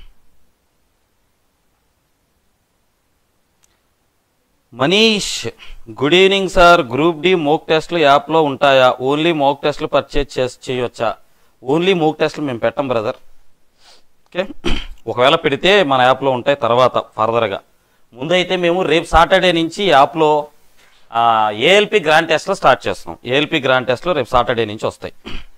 Manish good evening sir group D mock టెస్ట్లు యాప్లో ఉంటాయా ఓన్లీ మోక్ టెస్ట్లు పర్చేజ్ చేసి చేయొచ్చా ఓన్లీ మోక్ టెస్ట్లు మేము పెట్టం బ్రదర్ ఓకే ఒకవేళ పెడితే మన యాప్లో ఉంటాయి తర్వాత ఫర్దర్గా ముందైతే మేము రేపు సాటర్డే నుంచి యాప్లో ఏఎల్పి గ్రాండ్ టెస్ట్లో స్టార్ట్ చేస్తున్నాం ఏఎల్పి గ్రాండ్ టెస్ట్లో రేపు సాటర్డే నుంచి వస్తాయి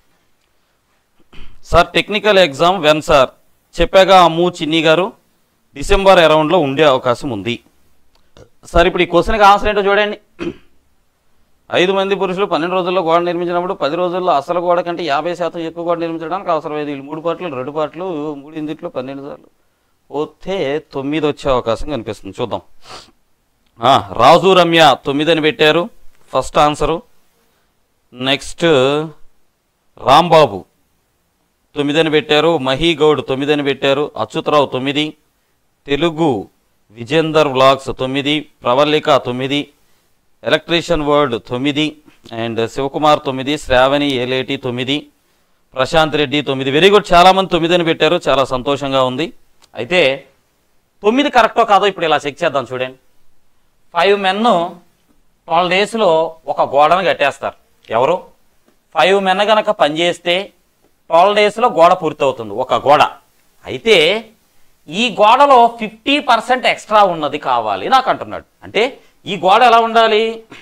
sir technical exam when sir చెప్పాగా అమ్ము చిన్ని గారు డిసెంబర్ అరౌండ్లో ఉండే అవకాశం ఉంది సార్ ఇప్పుడు ఈ క్వశ్చన్కి ఆన్సర్ ఏంటో చూడండి ఐదు మంది పురుషులు పన్నెండు రోజుల్లో గోడ నిర్మించినప్పుడు పది రోజుల్లో అసలు గోడ కంటే యాభై శాతం ఎక్కువ గోడ నిర్మించడానికి అవసరమైంది వీళ్ళు మూడు పాటలు రెండు పాటలు మూడు ఇందిట్లో పన్నెండు సార్లు పోతే తొమ్మిది వచ్చే అవకాశం కనిపిస్తుంది చూద్దాం ఆ, రాజు రమ్య తొమ్మిది అని పెట్టారు ఫస్ట్ ఆన్సరు నెక్స్ట్ రాంబాబు తొమ్మిది అని పెట్టారు మహీ గౌడ్ తొమ్మిది అని పెట్టారు అచ్యుతరావు తొమ్మిది తెలుగు విజేందర్ వ్లాగ్స్ తొమ్మిది ప్రవల్లిక తొమ్మిది ఎలక్ట్రీషియన్ వర్డ్ తొమ్మిది అండ్ శివకుమార్ తొమ్మిది శ్రావణి ఏలేటి తొమ్మిది ప్రశాంత్ రెడ్డి తొమ్మిది వెరీ గుడ్ చాలామంది తొమ్మిది అని పెట్టారు చాలా సంతోషంగా ఉంది అయితే తొమ్మిది కరెక్టో కాదో ఇప్పుడు ఇలా చెక్ చేద్దాం చూడండి ఫైవ్ మెన్ ట్వెల్వ్ డేస్లో ఒక గోడను కట్టేస్తారు ఎవరు ఫైవ్ మెన్ గనక పనిచేస్తే ట్వెల్వ్ డేస్లో గోడ పూర్తవుతుంది ఒక గోడ అయితే ఈ గోడలో ఫిఫ్టీ పర్సెంట్ ఎక్స్ట్రా ఉన్నది కావాలి నాకు అంటున్నాడు అంటే ఈ గోడ ఎలా ఉండాలి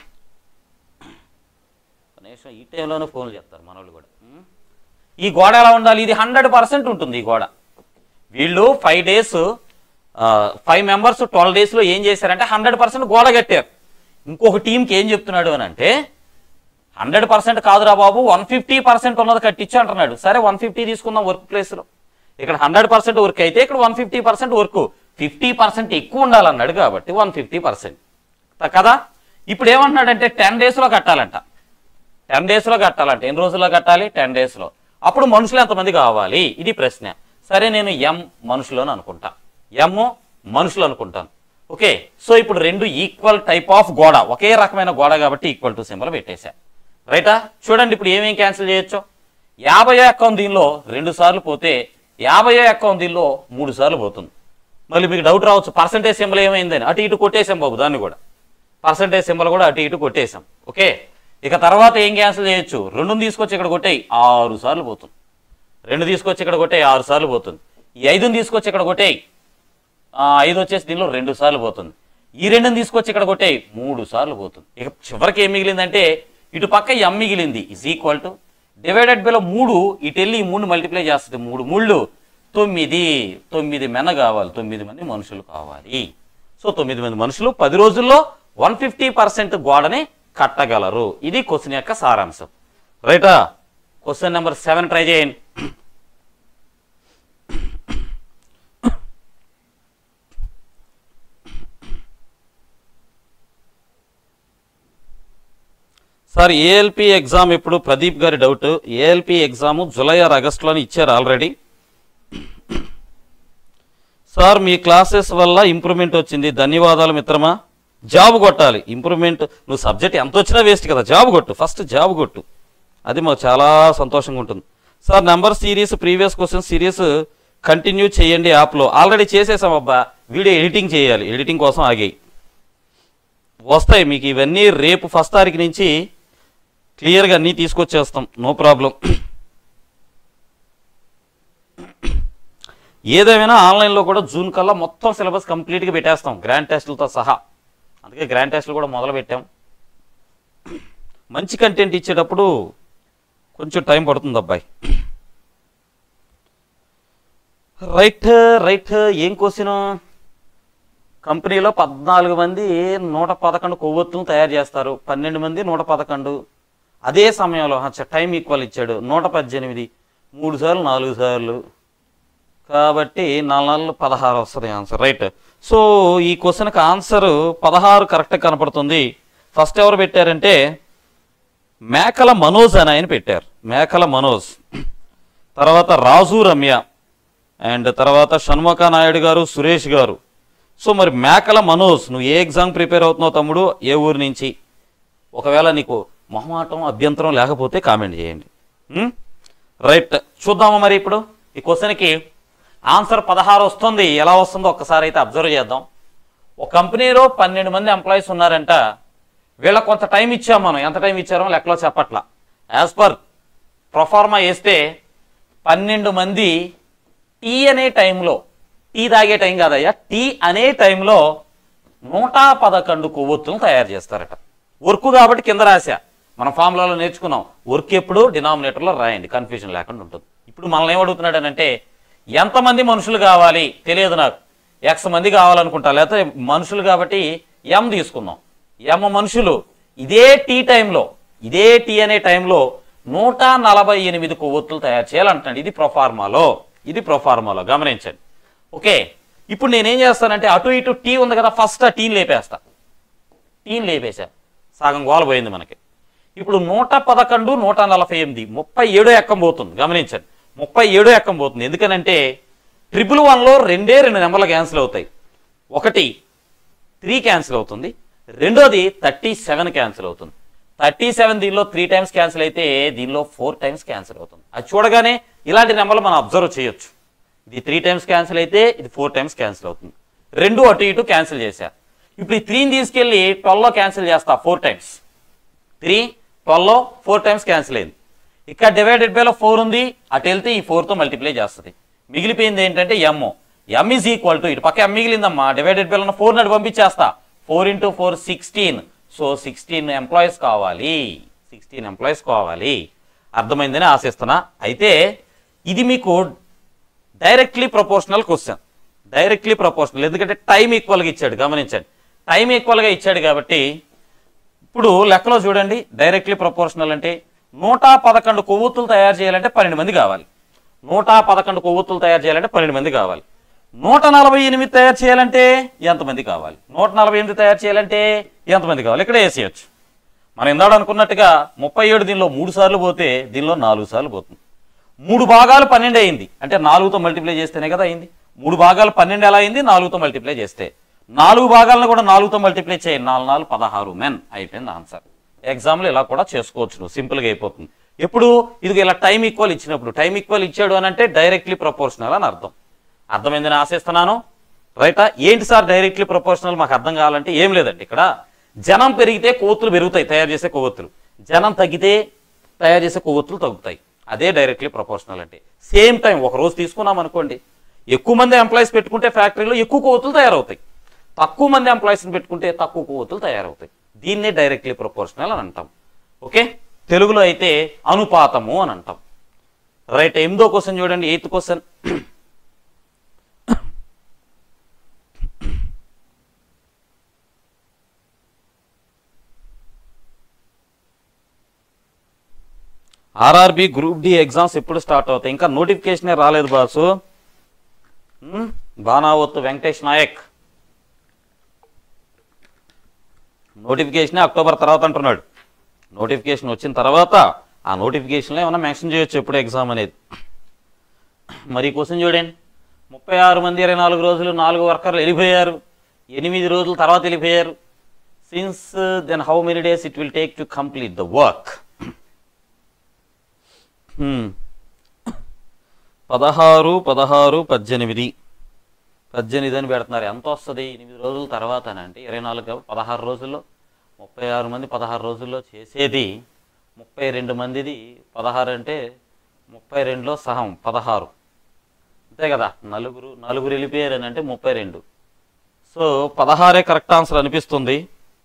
కనీసం ఈ టైంలోనే ఫోన్లు చేస్తారు మనోళ్ళు కూడా ఉం? ఈ గోడ ఎలా ఉండాలి ఇది హండ్రెడ్ పర్సెంట్ ఉంటుంది ఈ గోడ వీళ్ళు five days five members twelve డేస్లో ఏం చేశారంటే హండ్రెడ్ పర్సెంట్ గోడ కట్టారు ఇంకొక టీంకి ఏం చెప్తున్నాడు అని అంటే హండ్రెడ్ పర్సెంట్ కాదురా బాబు వన్ ఫిఫ్టీ పర్సెంట్ ఉన్నది కట్టించు అంటున్నాడు సరే వన్ ఫిఫ్టీ తీసుకుందాం వర్క్ ప్లేస్లో ఇక్కడ హండ్రెడ్ పర్సెంట్ వర్క్ అయితే ఇక్కడ one fifty percent work fifty percent ఎక్కువ ఉండాలన్నాడు కాబట్టి వన్ ఫిఫ్టీ పర్సెంట్ కదా ఇప్పుడు ఏమంటున్నాడంటే టెన్ డేస్లో కట్టాలంట టెన్ డేస్లో కట్టాలంటే ఎన్ని రోజుల్లో కట్టాలి టెన్ డేస్లో అప్పుడు మనుషులు ఎంతమంది కావాలి ఇది ప్రశ్న సరే నేను ఎం మనుషులు అని అనుకుంటా ఎమ్ మనుషులు అనుకుంటాను ఓకే సో ఇప్పుడు రెండు ఈక్వల్ టైప్ ఆఫ్ గోడ ఒకే రకమైన గోడ కాబట్టి ఈక్వల్ టు సింబల్ పెట్టేశా రైటా చూడండి ఇప్పుడు ఏమేం క్యాన్సిల్ చేయొచ్చు యాభయో అకౌంట్ దీనిలో రెండు సార్లు పోతే యాభయో అకౌంట్ దీనిలో మూడు సార్లు పోతుంది మళ్ళీ మీకు డౌట్ రావచ్చు పర్సంటేజ్ సింబల్ ఏమైందని అటు ఇటు కొట్టేసాం బాబు దాన్ని కూడా పర్సంటేజ్ సింబల్ కూడా అటు ఇటు కొట్టేసాం ఓకే ఇక తర్వాత ఏం క్యాన్సిల్ చేయొచ్చు రెండుని తీసుకొచ్చి ఇక్కడ కొట్టేయి ఆరు సార్లు పోతుంది రెండు తీసుకొచ్చి ఇక్కడ కొట్టేయి ఆరు సార్లు పోతుంది ఈ ఐదుని తీసుకొచ్చి ఇక్కడ కొట్టేయి ఆ, ఐదు వచ్చేసి దీనిలో రెండు సార్లు పోతుంది ఈ రెండుని తీసుకొచ్చి ఇక్కడ కొట్టేయి మూడు సార్లు పోతుంది ఇక చివరికి ఏం మిగిలిందంటే ఇటు పక్క ఎం మిగిలింది ఇజ్ ఈక్వల్ టు డివైడెడ్ బైలో మూడు ఇటు వెళ్ళి ఈ మూడు మల్టిప్లై చేస్తుంది మూడు ముళ్ళు తొమ్మిది తొమ్మిది మెన కావాలి తొమ్మిది మంది మనుషులు కావాలి సో తొమ్మిది మంది మనుషులు పది రోజుల్లో వన్ ఫిఫ్టీ పర్సెంట్ గోడని కట్టగలరు ఇది క్వశ్చన్ యొక్క సారాంశం రైటా క్వశ్చన్ నెంబర్ సెవెన్ ట్రై చేయండి సార్ ఏఎల్పి ఎగ్జామ్ ఇప్పుడు ప్రదీప్ గారి doubt ALP exam July or ఆగస్టులోనే ఇచ్చారు ఆల్రెడీ సార్ మీ క్లాసెస్ వల్ల ఇంప్రూవ్మెంట్ వచ్చింది ధన్యవాదాలు మిత్రమా జాబ్ కొట్టాలి ఇంప్రూవ్మెంట్ నువ్వు సబ్జెక్ట్ ఎంత వచ్చినా వేస్ట్ కదా జాబ్ కొట్టు ఫస్ట్ జాబ్ కొట్టు అది మాకు చాలా సంతోషంగా ఉంటుంది sir number series previous question series continue చేయండి యాప్లో ఆల్రెడీ చేసేసాం అబ్బా వీడియో ఎడిటింగ్ చేయాలి ఎడిటింగ్ కోసం ఆగాయి వస్తాయి మీకు ఇవన్నీ రేపు ఫస్ట్ తారీఖు నుంచి క్లియర్గా అన్నీ తీసుకొచ్చేస్తాం నో ప్రాబ్లం ఏదేమైనా ఆన్లైన్లో కూడా జూన్ కల్లా మొత్తం సిలబస్ కంప్లీట్గా పెట్టేస్తాం గ్రాండ్ టెస్టులతో సహా అందుకే గ్రాండ్ టెస్టులు కూడా మొదలు పెట్టాం మంచి కంటెంట్ ఇచ్చేటప్పుడు కొంచెం టైం పడుతుంది అబ్బాయి రైట్ రైట్ ఏం క్వశ్చన్ కంపెనీలో పద్నాలుగు మంది నూట పదకొండు కొవ్వొత్తులను తయారు చేస్తారు పన్నెండు మంది నూట పదకొండు అదే సమయంలో అచ్చా టైం ఈక్వల్ ఇచ్చాడు నూట పద్దెనిమిది మూడు సార్లు నాలుగు సార్లు కాబట్టి నాలుగు నాలుగు పదహారు వస్తుంది ఆన్సర్ రైట్ సో ఈ క్వశ్చన్కి ఆన్సర్ పదహారు కరెక్ట్ కనపడుతుంది ఫస్ట్ ఎవరు పెట్టారంటే మేకల మనోజ్ అని ఆయన పెట్టారు మేకల మనోజ్ తర్వాత రాజు రమ్య అండ్ తర్వాత షణ్ముఖ నాయుడు గారు సురేష్ గారు సో మరి మేకల మనోజ్ నువ్వు ఏ ఎగ్జామ్ ప్రిపేర్ అవుతున్నావు తమ్ముడు ఏ ఊరు నుంచి ఒకవేళ నీకు మొహమాటం అభ్యంతరం లేకపోతే కామెంట్ చేయండి ఉం? రైట్ చూద్దామా మరి ఇప్పుడు ఈ క్వశ్చన్కి ఆన్సర్ పదహారు వస్తుంది ఎలా వస్తుందో ఒక్కసారి అయితే అబ్జర్వ్ చేద్దాం ఒక కంపెనీలో పన్నెండు మంది ఎంప్లాయీస్ ఉన్నారంట వీళ్ళకి కొంత టైం ఇచ్చాం మనం ఎంత టైం ఇచ్చారో లెక్కలో చెప్పట్ల యాజ్ పర్ ప్రొఫార్మా వేస్తే పన్నెండు మంది టీ అనే టైంలో టీ తాగే టైం కాదయ్యా టీ అనే టైంలో నూట పదకొండు కొవ్వొత్తులను తయారు చేస్తారట వర్క్ కాబట్టి కింద రాశా మన ఫార్ములాలో నేర్చుకున్నాం వర్క్ ఎప్పుడు డినామినేటర్లో రాయండి కన్ఫ్యూజన్ లేకుండా ఉంటుంది ఇప్పుడు మనల్ని ఏమడుగుతున్నాడు అంటే ఎంతమంది మనుషులు కావాలి తెలియదు నాకు ఎక్స్ మంది కావాలనుకుంటా లేకపోతే మనుషులు కాబట్టి ఎం తీసుకుందాం ఎం మనుషులు ఇదే టీ టైంలో ఇదే టీ అనే టైంలో నూట నలభై ఎనిమిది కొవ్వొత్తులు తయారు చేయాలంటున్నాడు ఇది ప్రొఫార్మాలో ఇది ప్రొఫార్మాలో గమనించండి ఓకే ఇప్పుడు నేనేం చేస్తానంటే అటు ఇటు టీ ఉంది కదా ఫస్ట్ ఆ టీని లేపేస్తా టీని లేపేశా సగం గోల పోయింది మనకి ఇప్పుడు నూట పదకొండు నూట నలభై ఎనిమిది ముప్పై ఏడో ఎక్కం పోతుంది గమనించండి ముప్పై ఏడో ఎక్కం పోతుంది ఎందుకనంటే ట్రిపుల్ వన్లో రెండే రెండు నెంబర్లు క్యాన్సిల్ అవుతాయి ఒకటి త్రీ క్యాన్సిల్ అవుతుంది రెండోది థర్టీ సెవెన్ క్యాన్సిల్ అవుతుంది థర్టీ సెవెన్ దీనిలో త్రీ టైమ్స్ క్యాన్సిల్ అయితే దీనిలో ఫోర్ టైమ్స్ క్యాన్సిల్ అవుతుంది అది చూడగానే ఇలాంటి నెంబర్లు మనం అబ్జర్వ్ చేయొచ్చు ఇది త్రీ టైమ్స్ క్యాన్సిల్ అయితే ఇది ఫోర్ టైమ్స్ క్యాన్సిల్ అవుతుంది రెండు అటు ఇటు క్యాన్సిల్ చేశా ఇప్పుడు ఈ త్రీని తీసుకెళ్ళి ట్వెల్వ్లో క్యాన్సిల్ చేస్తా ఫోర్ టైమ్స్ త్రీ ట్వెల్వ్లో ఫోర్ టైమ్స్ క్యాన్సిల్ అయింది ఇక్కడ డివైడెడ్ బైలో ఫోర్ ఉంది అటు వెళ్తే ఈ ఫోర్తో మల్టిప్లై చేస్తుంది మిగిలిపోయింది ఏంటంటే M M is equal to ఇటు పక్క ఎమ్ మిగిలిందమ్మా డివైడెడ్ బైలో ఉన్న ఫోర్ నటు పంపించేస్తా four into four sixteen so sixteen employees కావాలి సిక్స్టీన్ ఎంప్లాయీస్ కావాలి అర్థమైందని ఆశిస్తున్నా అయితే ఇది మీకు directly proportional question directly proportional ఎందుకంటే టైం ఈక్వల్గా ఇచ్చాడు గమనించండి టైం ఈక్వల్గా ఇచ్చాడు కాబట్టి ఇప్పుడు లెక్కలో చూడండి డైరెక్ట్లీ ప్రపోర్షనల్ అంటే నూట పదకొండు కొవ్వొత్తులు తయారు చేయాలంటే పన్నెండు మంది కావాలి నూట పదకొండు కొవ్వొత్తులు తయారు చేయాలంటే పన్నెండు మంది కావాలి నూట నలభై ఎనిమిది తయారు చేయాలంటే ఎంతమంది కావాలి నూట నలభై ఎనిమిది తయారు చేయాలంటే ఎంతమంది కావాలి ఇక్కడ వేసేయచ్చు మనం ఇందాడు అనుకున్నట్టుగా ముప్పై ఏడు దీనిలో మూడు సార్లు పోతే దీనిలో నాలుగు సార్లు పోతుంది మూడు భాగాలు పన్నెండు అయింది అంటే నాలుగుతో మల్టిప్లై చేస్తేనే కదా అయింది మూడు భాగాలు పన్నెండు ఎలా అయింది నాలుగుతో మల్టిప్లై చేస్తే నాలుగు భాగాలను కూడా నాలుగుతో మల్టిప్లై చేయండి నాలుగు నాలుగు పదహారు మెన్ అయిపోయింది ఆన్సర్ ఎగ్జామ్లో ఇలా కూడా చేసుకోవచ్చు నువ్వు సింపుల్గా అయిపోతుంది ఎప్పుడు ఇది ఇలా టైం ఈక్వల్ ఇచ్చినప్పుడు టైం ఈక్వల్ ఇచ్చాడు అని అంటే డైరెక్ట్లీ ప్రపోర్షనల్ అని అర్థం అర్థమైందని ఆశిస్తున్నాను రైటా ఏంటి సార్ డైరెక్ట్లీ ప్రపోర్షనల్ మాకు అర్థం కావాలంటే ఏం లేదండి ఇక్కడ జనం పెరిగితే కొవ్వొత్తులు పెరుగుతాయి తయారు చేసే కొవ్వొత్తులు జనం తగ్గితే తయారు చేసే కొవ్వొత్తులు తగ్గుతాయి అదే డైరెక్ట్లీ ప్రపోర్షనల్ అంటే సేమ్ టైం ఒక రోజు తీసుకున్నాం అనుకోండి ఎక్కువ మంది ఎంప్లాయీస్ పెట్టుకుంటే ఫ్యాక్టరీలో ఎక్కువ కొవ్వొత్తులు తయారవుతాయి తక్కువ మంది ఎంప్లాయీస్ని పెట్టుకుంటే తక్కువ కొవ్వొత్తులు తయారవుతాయి దీన్నే డైరెక్ట్లీ ప్రపోర్షనల్ అని అంటాం ఓకే తెలుగులో అయితే అనుపాతము అని అంటాం రైట్ ఎనిమిదో క్వశ్చన్ చూడండి eighth question RRB group D exams ఎప్పుడు స్టార్ట్ అవుతాయి ఇంకా నోటిఫికేషనే రాలేదు boss um, Banavath Venkatesh Naik notification October తర్వాత అంటున్నాడు నోటిఫికేషన్ వచ్చిన తర్వాత ఆ నోటిఫికేషన్లో ఏమైనా మెన్షన్ చేయొచ్చు ఎప్పుడు ఎగ్జామ్ అనేది మరి క్వశ్చన్ చూడండి ముప్పై ఆరు మంది ఇరవై నాలుగు రోజులు నాలుగు వర్కర్లు వెళ్ళిపోయారు ఎనిమిది రోజుల తర్వాత వెళ్ళిపోయారు since then how many days it will take to complete the work పదహారు పదహారు పద్దెనిమిది పద్దెనిమిది అని పెడుతున్నారు ఎంత వస్తుంది ఎనిమిది రోజుల తర్వాత అంటే ఇరవై నాలుగు కాబట్టి పదహారు రోజుల్లో ముప్పై ఆరు మంది పదహారు రోజుల్లో చేసేది ముప్పై రెండు మందిది పదహారు అంటే ముప్పై రెండులో సహం పదహారు అంతే కదా నలుగురు నలుగురు వెళ్ళిపోయారు అని అంటే ముప్పై రెండు సో పదహారే కరెక్ట్ ఆన్సర్ అనిపిస్తుంది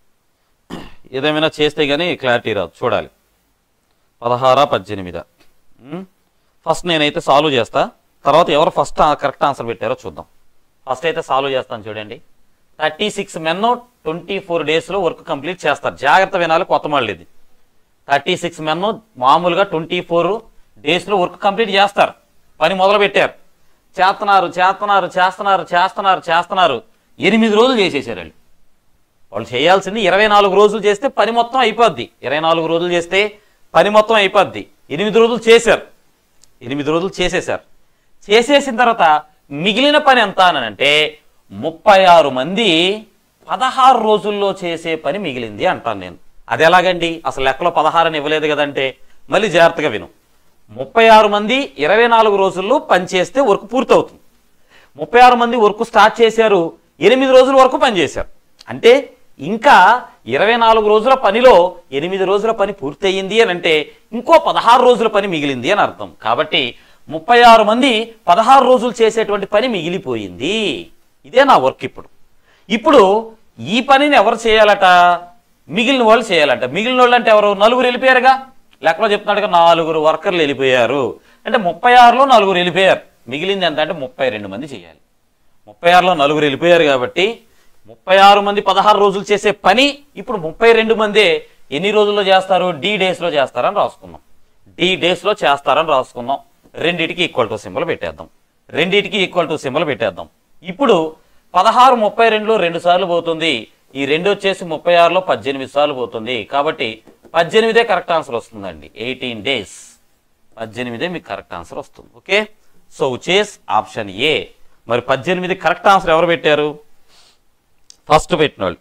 ఏదేమైనా చేస్తే కానీ క్లారిటీ రాదు చూడాలి పదహారా పద్దెనిమిదా ఉమ్? ఫస్ట్ నేనైతే సాల్వ్ చేస్తా తర్వాత ఎవరు ఫస్ట్ కరెక్ట్ ఆన్సర్ పెట్టారో చూద్దాం ఫస్ట్ అయితే సాల్వ్ చేస్తాను చూడండి thirty six men twenty four డేస్లో వర్క్ కంప్లీట్ చేస్తారు జాగ్రత్త వినాలి కొత్త మళ్ళీ ఇది థర్టీ సిక్స్ మెన్ మామూలుగా ట్వంటీ ఫోర్ డేస్లో వర్క్ కంప్లీట్ చేస్తారు పని మొదలు పెట్టారు చేస్తున్నారు చేస్తున్నారు చేస్తున్నారు చేస్తున్నారు చేస్తున్నారు ఎనిమిది రోజులు చేసేసారు వాళ్ళు వాళ్ళు చేయాల్సింది ఇరవై నాలుగు రోజులు చేస్తే పని మొత్తం అయిపోద్ది ఇరవై నాలుగు రోజులు చేస్తే పని మొత్తం అయిపోద్ది ఎనిమిది రోజులు చేశారు ఎనిమిది రోజులు చేసేశారు చేసేసిన తర్వాత మిగిలిన పని ఎంత అని అంటే ముప్పై ఆరు మంది పదహారు రోజుల్లో చేసే పని మిగిలింది అంటాను నేను అది ఎలాగండి అసలు లెక్కలో పదహారు అని ఇవ్వలేదు కదంటే మళ్ళీ జాగ్రత్తగా విను ముప్పై ఆరు మంది ఇరవై నాలుగు రోజుల్లో పని చేస్తే వర్క్ పూర్తవుతుంది ముప్పై ఆరు మంది వర్క్ స్టార్ట్ చేశారు ఎనిమిది రోజుల వరకు పనిచేశారు అంటే ఇంకా ఇరవై నాలుగు రోజుల పనిలో ఎనిమిది రోజుల పని పూర్తయింది అని అంటే ఇంకో పదహారు రోజుల పని మిగిలింది అని అర్థం కాబట్టి ముప్పై ఆరు మంది పదహారు రోజులు చేసేటువంటి పని మిగిలిపోయింది ఇదే నా వర్క్ ఇప్పుడు ఇప్పుడు ఈ పనిని ఎవరు చేయాలట మిగిలిన వాళ్ళు చేయాలంట మిగిలిన వాళ్ళు అంటే ఎవరు నలుగురు వెళ్ళిపోయారుగా లెక్కలో చెప్తున్నాడుగా నాలుగురు వర్కర్లు వెళ్ళిపోయారు అంటే ముప్పై ఆరులో నలుగురు వెళ్ళిపోయారు మిగిలింది ఎంత అంటే ముప్పై రెండు మంది చేయాలి ముప్పై ఆరులో నలుగురు వెళ్ళిపోయారు కాబట్టి ముప్పై ఆరు మంది పదహారు రోజులు చేసే పని ఇప్పుడు ముప్పై రెండు మందే ఎన్ని రోజుల్లో చేస్తారు డి డేస్లో చేస్తారని రాసుకున్నాం డి డేస్లో చేస్తారని రాసుకున్నాం రెండిటికి ఈక్వల్ టు సింబల్ పెట్టేద్దాం రెండిటికి ఈక్వల్ టు సింబల్ పెట్టేద్దాం ఇప్పుడు పదహారు ముప్పై రెండులో రెండు సార్లు పోతుంది ఈ రెండు వచ్చేసి ముప్పై ఆరులో పద్దెనిమిది సార్లు పోతుంది కాబట్టి పద్దెనిమిదే కరెక్ట్ ఆన్సర్ వస్తుందండి ఎయిటీన్ డేస్ పద్దెనిమిదే మీకు కరెక్ట్ ఆన్సర్ వస్తుంది ఓకే సో చేస్ ఆప్షన్ ఏ మరి పద్దెనిమిది కరెక్ట్ ఆన్సర్ ఎవరు పెట్టారు ఫస్ట్ పెట్టిన వాళ్ళు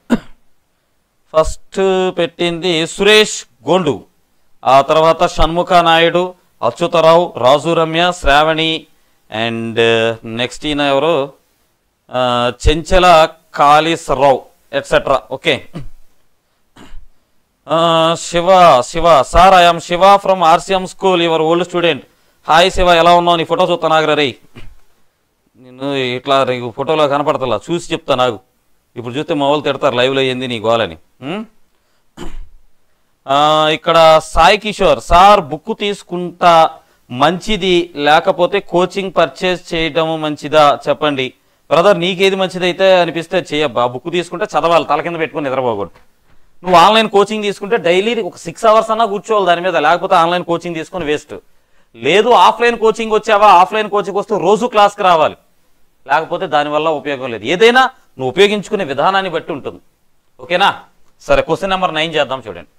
ఫస్ట్ పెట్టింది సురేష్ గోండు ఆ తర్వాత షణ్ముఖ నాయుడు అచ్యుతరావు రాజు రమ్య శ్రావణి అండ్ నెక్స్ట్ ఈయన ఎవరు ఆ, Chenchala Kaleswararao etcetera okay Siva Siva sir I'm Siva from RCM school your old student hi Siva ఎలా ఉన్నావు నీ ఫోటో చూస్తా నాగరా రే నిన్ను ఇట్లా నీకు ఫోటోలో కనపడతలా చూసి చెప్తా నాకు ఇప్పుడు చూస్తే మా వాళ్ళు తిడతారు లైవ్లో అయ్యింది నీ గోలని ఉం? ఆ, ఇక్కడ సాయి కిషోర్ సార్ బుక్ తీసుకుంటా మంచిది లేకపోతే కోచింగ్ పర్చేస్ చేయడం మంచిదా చెప్పండి బ్రదర్ నీకేది మంచిదైతే అనిపిస్తే చేయబ్బా బుక్ తీసుకుంటే చదవాలి తల కింద పెట్టుకుని నిద్రపోకూడదు నువ్వు ఆన్లైన్ కోచింగ్ తీసుకుంటే డైలీ ఒక సిక్స్ అవర్స్ అన్నా కూర్చోవాలి దాని మీద లేకపోతే ఆన్లైన్ కోచింగ్ తీసుకొని వేస్ట్ లేదు ఆఫ్లైన్ కోచింగ్ వచ్చావా ఆఫ్లైన్ కోచింగ్ వస్తే రోజు క్లాస్కి రావాలి లేకపోతే దానివల్ల ఉపయోగం లేదు ఏదైనా నువ్వు ఉపయోగించుకునే విధానాన్ని బట్టి ఉంటుంది ఓకేనా సరే క్వశ్చన్ నెంబర్ నైన్ చేద్దాం చూడండి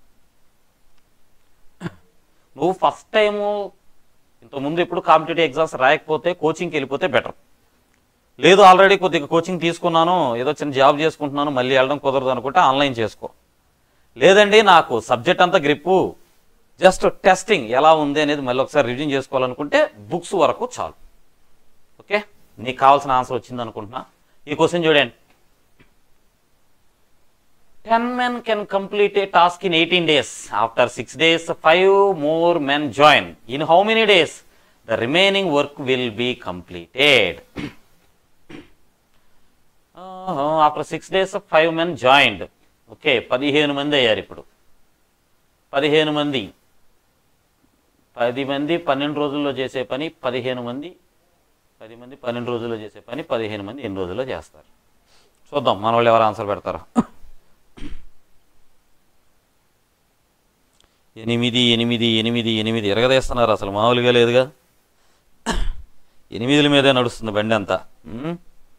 నువ్వు ఫస్ట్ టైము ఇంతకుముందు ఎప్పుడు కాంపిటేటివ్ ఎగ్జామ్స్ రాయకపోతే కోచింగ్కి వెళ్ళిపోతే బెటర్ లేదు ఆల్రెడీ కొద్దిగా కోచింగ్ తీసుకున్నాను ఏదో చిన్న జాబ్ చేసుకుంటున్నాను మళ్ళీ వెళ్ళడం కుదరదు అనుకుంటే ఆన్లైన్ చేసుకో లేదండి నాకు సబ్జెక్ట్ అంతా గ్రిప్పు జస్ట్ టెస్టింగ్ ఎలా ఉంది అనేది మళ్ళీ ఒకసారి రివిజన్ చేసుకోవాలనుకుంటే బుక్స్ వరకు చాలు ఓకే నీకు కావాల్సిన ఆన్సర్ వచ్చింది అనుకుంటున్నా ఈ క్వశ్చన్ చూడండి ten men can complete a task in eighteen days after six days five more men join in how many days the remaining work will be completed after six days five men joined okay పదిహేను మంది అయ్యారు ఇప్పుడు పదిహేను మంది పది మంది పన్నెండు రోజుల్లో చేసే పని పదిహేను మంది పది మంది పన్నెండు రోజుల్లో చేసే పని పదిహేను మంది ఎన్ని రోజుల్లో చేస్తారు చూద్దాం మన వాళ్ళు ఎవరు ఆన్సర్ పెడతారో ఎనిమిది ఎనిమిది ఎనిమిది ఎనిమిది ఎరగదేస్తున్నారు అసలు మామూలుగా లేదుగా ఎనిమిదిల మీదే నడుస్తుంది బండి అంతా ఉమ్.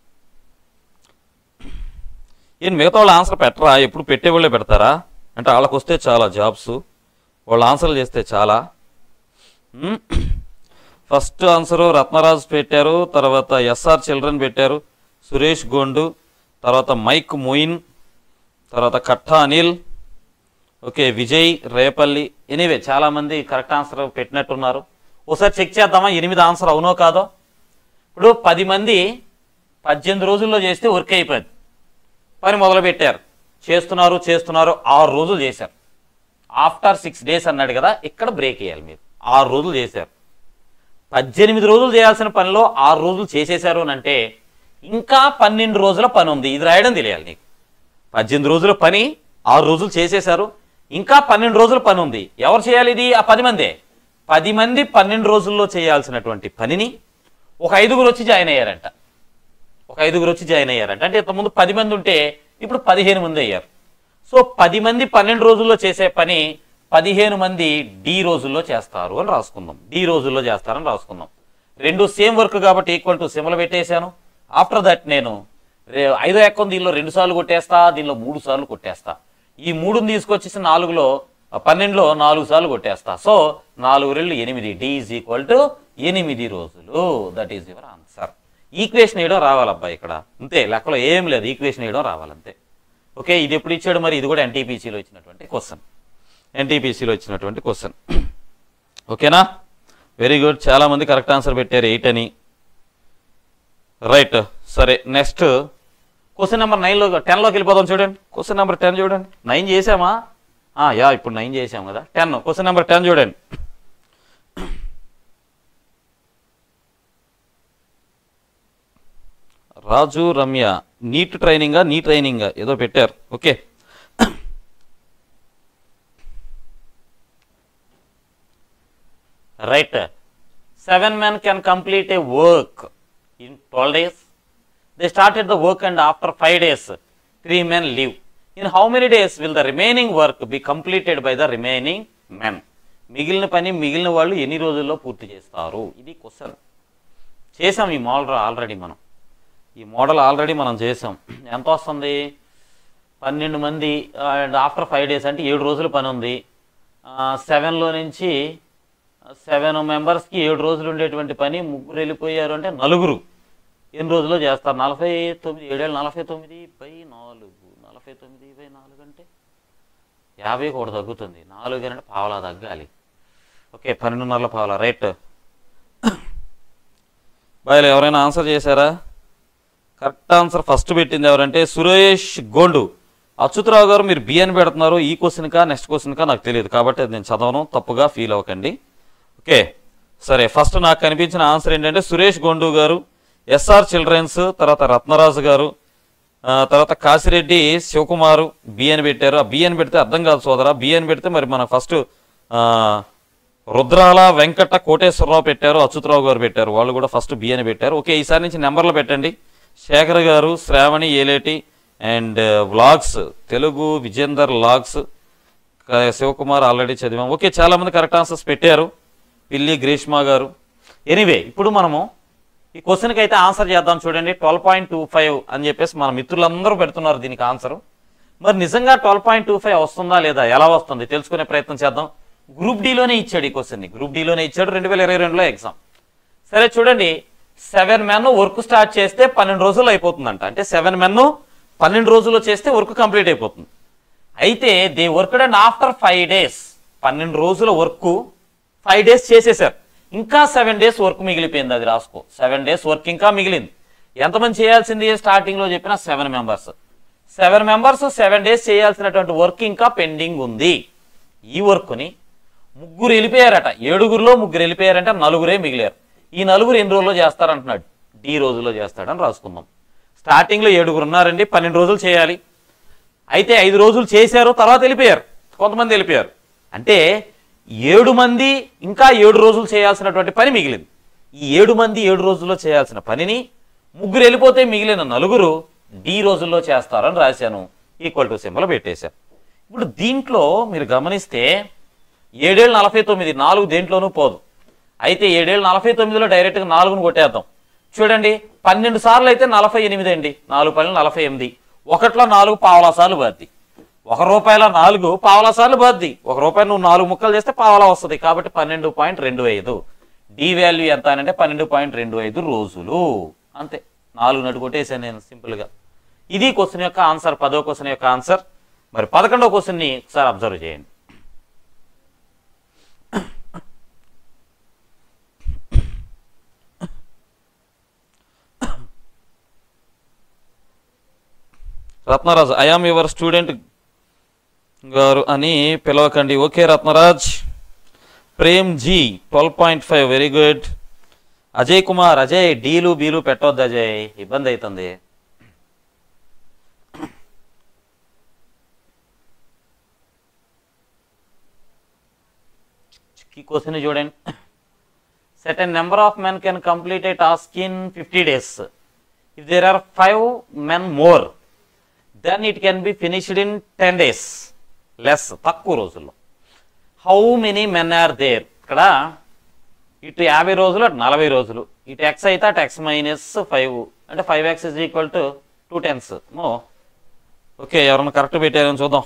ఏం మిగతా వాళ్ళు ఆన్సర్ పెట్టరా ఎప్పుడు పెట్టేవాళ్ళే పెడతారా అంటే వాళ్ళకి వస్తే చాలా జాబ్స్ వాళ్ళు ఆన్సర్లు చేస్తే చాలా ఉమ్. ఫస్ట్ ఆన్సరు రత్నరాజు పెట్టారు తర్వాత ఎస్ఆర్ చిల్డ్రన్ పెట్టారు సురేష్ గోండు తర్వాత మైక్ మొయిన్ తర్వాత కట్టా అనిల్ ఓకే విజయ్ రేపల్లి ఎనీవే చాలామంది కరెక్ట్ ఆన్సర్ పెట్టినట్టున్నారు ఒకసారి చెక్ చేద్దామా ఎనిమిది ఆన్సర్ అవునో కాదో ఇప్పుడు పది మంది పద్దెనిమిది రోజుల్లో చేస్తే వర్క్ అయిపోయింది పని మొదలు పెట్టారు చేస్తున్నారు చేస్తున్నారు ఆరు రోజులు చేశారు ఆఫ్టర్ సిక్స్ డేస్ అన్నాడు కదా ఇక్కడ బ్రేక్ వేయాలి మీరు ఆరు రోజులు చేశారు పద్దెనిమిది రోజులు చేయాల్సిన పనిలో ఆరు రోజులు చేసేశారు అని అంటే ఇంకా పన్నెండు రోజుల పని ఉంది ఇది రాయడం తెలియాలి నీకు పద్దెనిమిది రోజుల పని ఆరు రోజులు చేసేశారు ఇంకా పన్నెండు రోజుల పని ఉంది ఎవరు చేయాలి ఇది ఆ పది మందే పది మంది పన్నెండు రోజుల్లో చేయాల్సినటువంటి పనిని ఒక ఐదుగురు వచ్చి జాయిన్ అయ్యారంట ఒక ఐదుగురు వచ్చి జాయిన్ అయ్యారంట అంటే ఇంతకుముందు పది మంది ఉంటే ఇప్పుడు పదిహేను మంది అయ్యారు సో పది మంది పన్నెండు రోజుల్లో చేసే పని పదిహేను మంది డి రోజుల్లో చేస్తారు అని రాసుకుందాం డి రోజుల్లో చేస్తారని రాసుకుందాం రెండు సేమ్ వర్క్ కాబట్టి ఈక్వల్ టు సిమలు పెట్టేశాను ఆఫ్టర్ దట్ నేను రే- ఐదో ఎక్కం దీనిలో రెండు సార్లు కొట్టేస్తా దీనిలో మూడు సార్లు కొట్టేస్తా ఈ మూడుని తీసుకొచ్చేసి నాలుగులో ఆ, పన్నెండులో నాలుగు సార్లు కొట్టేస్తా సో నాలుగు రెండు ఎనిమిది డి ఈజ్ ఈక్వల్ టు ఎనిమిది రోజులు that is your answer equation వేయడం రావాలబ్బా ఇక్కడ అంతే లెక్కలో ఏం లేదు ఈక్వేషన్ వేయడం రావాలంతే ఓకే ఇది ఎప్పుడు ఇచ్చాడు మరి ఇది కూడా ఎన్టీపీసీలో ఇచ్చినటువంటి క్వశ్చన్ ఎన్టీపీసీలో ఇచ్చినటువంటి క్వశ్చన్ ఓకేనా వెరీ గుడ్ చాలా మంది కరెక్ట్ ఆన్సర్ పెట్టారు ఎయిట్ అని రైట్ సరే నెక్స్ట్ క్వశ్చన్ నెంబర్ నైన్లో టెన్లోకి వెళ్ళిపోదాం చూడండి క్వశ్చన్ నెంబర్ టెన్ చూడండి నైన్ చేసామా ఆ, యా ఇప్పుడు నైన్ చేసాం కదా టెన్ క్వశ్చన్ నెంబర్ టెన్ చూడండి రాజు రమ్య నీట్ ట్రైనింగా నీ ట్రైనింగా ఏదో పెట్టారు okay right seven men can complete a work in 12 days they started the work and after 5 days three men leave in how many days will the remaining work be completed by the remaining men మిగిలిన పని మిగిలిన వాళ్ళు ఎన్ని రోజుల్లో పూర్తి చేస్తారు ఇది question చేసాం ఈ మోడల్ ఆల్రెడీ మనం ఈ మోడల్ ఆల్రెడీ మనం చేసాం ఎంత వస్తుంది పన్నెండు మంది అండ్ ఆఫ్టర్ ఫైవ్ డేస్ అంటే ఏడు రోజుల పని ఉంది సెవెన్లో నుంచి సెవెన్ మెంబర్స్కి ఏడు రోజులు ఉండేటువంటి పని ముగ్గురు వెళ్ళిపోయారు అంటే నలుగురు ఎన్ని రోజుల్లో చేస్తారు నలభై తొమ్మిది ఏడేళ్ళు నలభై తొమ్మిది బై నాలుగు నలభై తొమ్మిది బై నాలుగు అంటే యాభై కూడా తగ్గుతుంది నాలుగు అంటే పావలా తగ్గాలి ఓకే పన్నెండున్నరల పావలా రైట్ బాయ్లు ఎవరైనా ఆన్సర్ చేశారా కరెక్ట్ ఆన్సర్ ఫస్ట్ పెట్టింది ఎవరంటే సురేష్ గోండు అచ్యుతరావు గారు మీరు బి అని పెడుతున్నారు ఈ క్వశ్చన్కా నెక్స్ట్ క్వశ్చన్కా నాకు తెలియదు కాబట్టి అది నేను చదవను తప్పుగా ఫీల్ అవ్వకండి ఓకే సరే ఫస్ట్ నాకు కనిపించిన ఆన్సర్ ఏంటంటే సురేష్ గొండు గారు ఎస్ఆర్ చిల్డ్రన్స్ తర్వాత రత్నరాజు గారు ఆ, తర్వాత కాసిరెడ్డి శివకుమారు బి అని పెట్టారు ఆ బి అని పెడితే అర్థం కాదు సోదరా బి అని పెడితే మరి మన ఫస్ట్ రుద్రాల వెంకట కోటేశ్వరరావు పెట్టారు అచ్యుతరావు గారు పెట్టారు వాళ్ళు కూడా ఫస్ట్ బి అని పెట్టారు ఓకే ఈసారి నుంచి నెంబర్లు పెట్టండి Shekhar garu Sravani Eleti and vlogs Telugu Vijender logs క- శివకుమార్ ఆల్రెడీ చదివాం ఓకే చాలా మంది కరెక్ట్ ఆన్సర్స్ పెట్టారు పిల్లి గ్రీష్మ గారు ఎనీవే ఇప్పుడు మనము ఈ క్వశ్చన్కి అయితే ఆన్సర్ చేద్దాం చూడండి ట్వెల్వ్ పాయింట్ టూ ఫైవ్ అని చెప్పేసి మన మిత్రులందరూ పెడుతున్నారు దీనికి ఆన్సర్ మరి నిజంగా ట్వెల్వ్ పాయింట్ టూ ఫైవ్ వస్తుందా లేదా ఎలా వస్తుంది తెలుసుకునే ప్రయత్నం చేద్దాం గ్రూప్ డిలోనే ఇచ్చాడు ఈ క్వశ్చన్ని గ్రూప్ డిలోనే ఇచ్చాడు రెండు వేల ఇరవై రెండులో ఎగ్జామ్ సరే చూడండి సెవెన్ మెన్ వర్క్ స్టార్ట్ చేస్తే పన్నెండు రోజులు అయిపోతుందంట అంటే సెవెన్ మెన్ పన్నెండు రోజుల్లో చేస్తే వర్క్ కంప్లీట్ అయిపోతుంది అయితే they worked and after five days పన్నెండు రోజుల వర్క్ ఫైవ్ డేస్ చేసేసారు ఇంకా సెవెన్ డేస్ వర్క్ మిగిలిపోయింది అది రాసుకో సెవెన్ డేస్ వర్క్ ఇంకా మిగిలింది ఎంతమంది చేయాల్సింది స్టార్టింగ్ లో చెప్పిన seven members seven members seven days చేయాల్సినటువంటి వర్క్ ఇంకా పెండింగ్ ఉంది ఈ వర్క్ని ముగ్గురు వెళ్ళిపోయారట ఏడుగురులో ముగ్గురు వెళ్ళిపోయారంటే నలుగురే మిగిలారు ఈ నలుగురు ఎన్ని రోజుల్లో చేస్తారంటున్నాడు డి రోజుల్లో చేస్తాడని రాసుకుందాం స్టార్టింగ్ లో ఏడుగురు ఉన్నారండి పన్నెండు రోజులు చేయాలి అయితే ఐదు రోజులు చేశారు తర్వాత వెళ్ళిపోయారు కొంతమంది వెళ్ళిపోయారు అంటే ఏడు మంది ఇంకా ఏడు రోజులు చేయాల్సినటువంటి పని మిగిలింది ఈ ఏడు మంది ఏడు రోజుల్లో చేయాల్సిన పనిని ముగ్గురు వెళ్ళిపోతే మిగిలిన నలుగురు డి రోజుల్లో చేస్తారని రాశాను ఈక్వల్ టు సింబల్ పెట్టేశాను ఇప్పుడు దీంట్లో మీరు గమనిస్తే ఏడేళ్ళు నలభై తొమ్మిది నాలుగు దేంట్లోనూ పోదు అయితే ఏడేళ్ళు నలభై తొమ్మిదిలో డైరెక్ట్గా నాలుగును కొట్టేద్దాం చూడండి పన్నెండు సార్లు అయితే నలభై ఎనిమిది అండి నాలుగు పనులు నలభై ఎనిమిది ఒకట్లో నాలుగు పావలా సార్లు బాద్ది ఒక రూపాయల నాలుగు పావలా సార్లు బాద్ది ఒక రూపాయి నువ్వు నాలుగు ముక్కలు చేస్తే పావలా వస్తుంది కాబట్టి పన్నెండు పాయింట్ రెండు ఐదు డి వాల్యూ ఎంత అని అంటే పన్నెండు పాయింట్ రెండు ఐదు రోజులు అంతే నాలుగు నటు కొట్టేసాను నేను సింపుల్గా ఇది క్వశ్చన్ యొక్క ఆన్సర్ పదో క్వశ్చన్ యొక్క ఆన్సర్ మరి పదకొండో క్వశ్చన్ని ఒకసారి అబ్జర్వ్ చేయండి రత్నరాజ్ ఐఆమ్ యువర్ స్టూడెంట్ గారు అని పిలవకండి okay Ratnaraj Prem ji twelve point five very good Ajay Kumar Ajay డీలు బీలు పెట్టొద్దు అజయ్ ఇబ్బంది అవుతుంది ఈ క్వశ్చన్ చూడండి certain number of men can complete a task in 50 days. If there are five men more, then it can be finished in 10 days. Less, తక్కువ రోజుల్లో how many men are there ఇక్కడ ఇటు యాభై రోజులు అటు నలభై రోజులు ఇటు ఎక్స్ అయితే అటు ఎక్స్ మైనస్ ఫైవ్ అంటే five X is equal to two tens no okay ఎవరన్నా కరెక్ట్ పెట్టారని చూద్దాం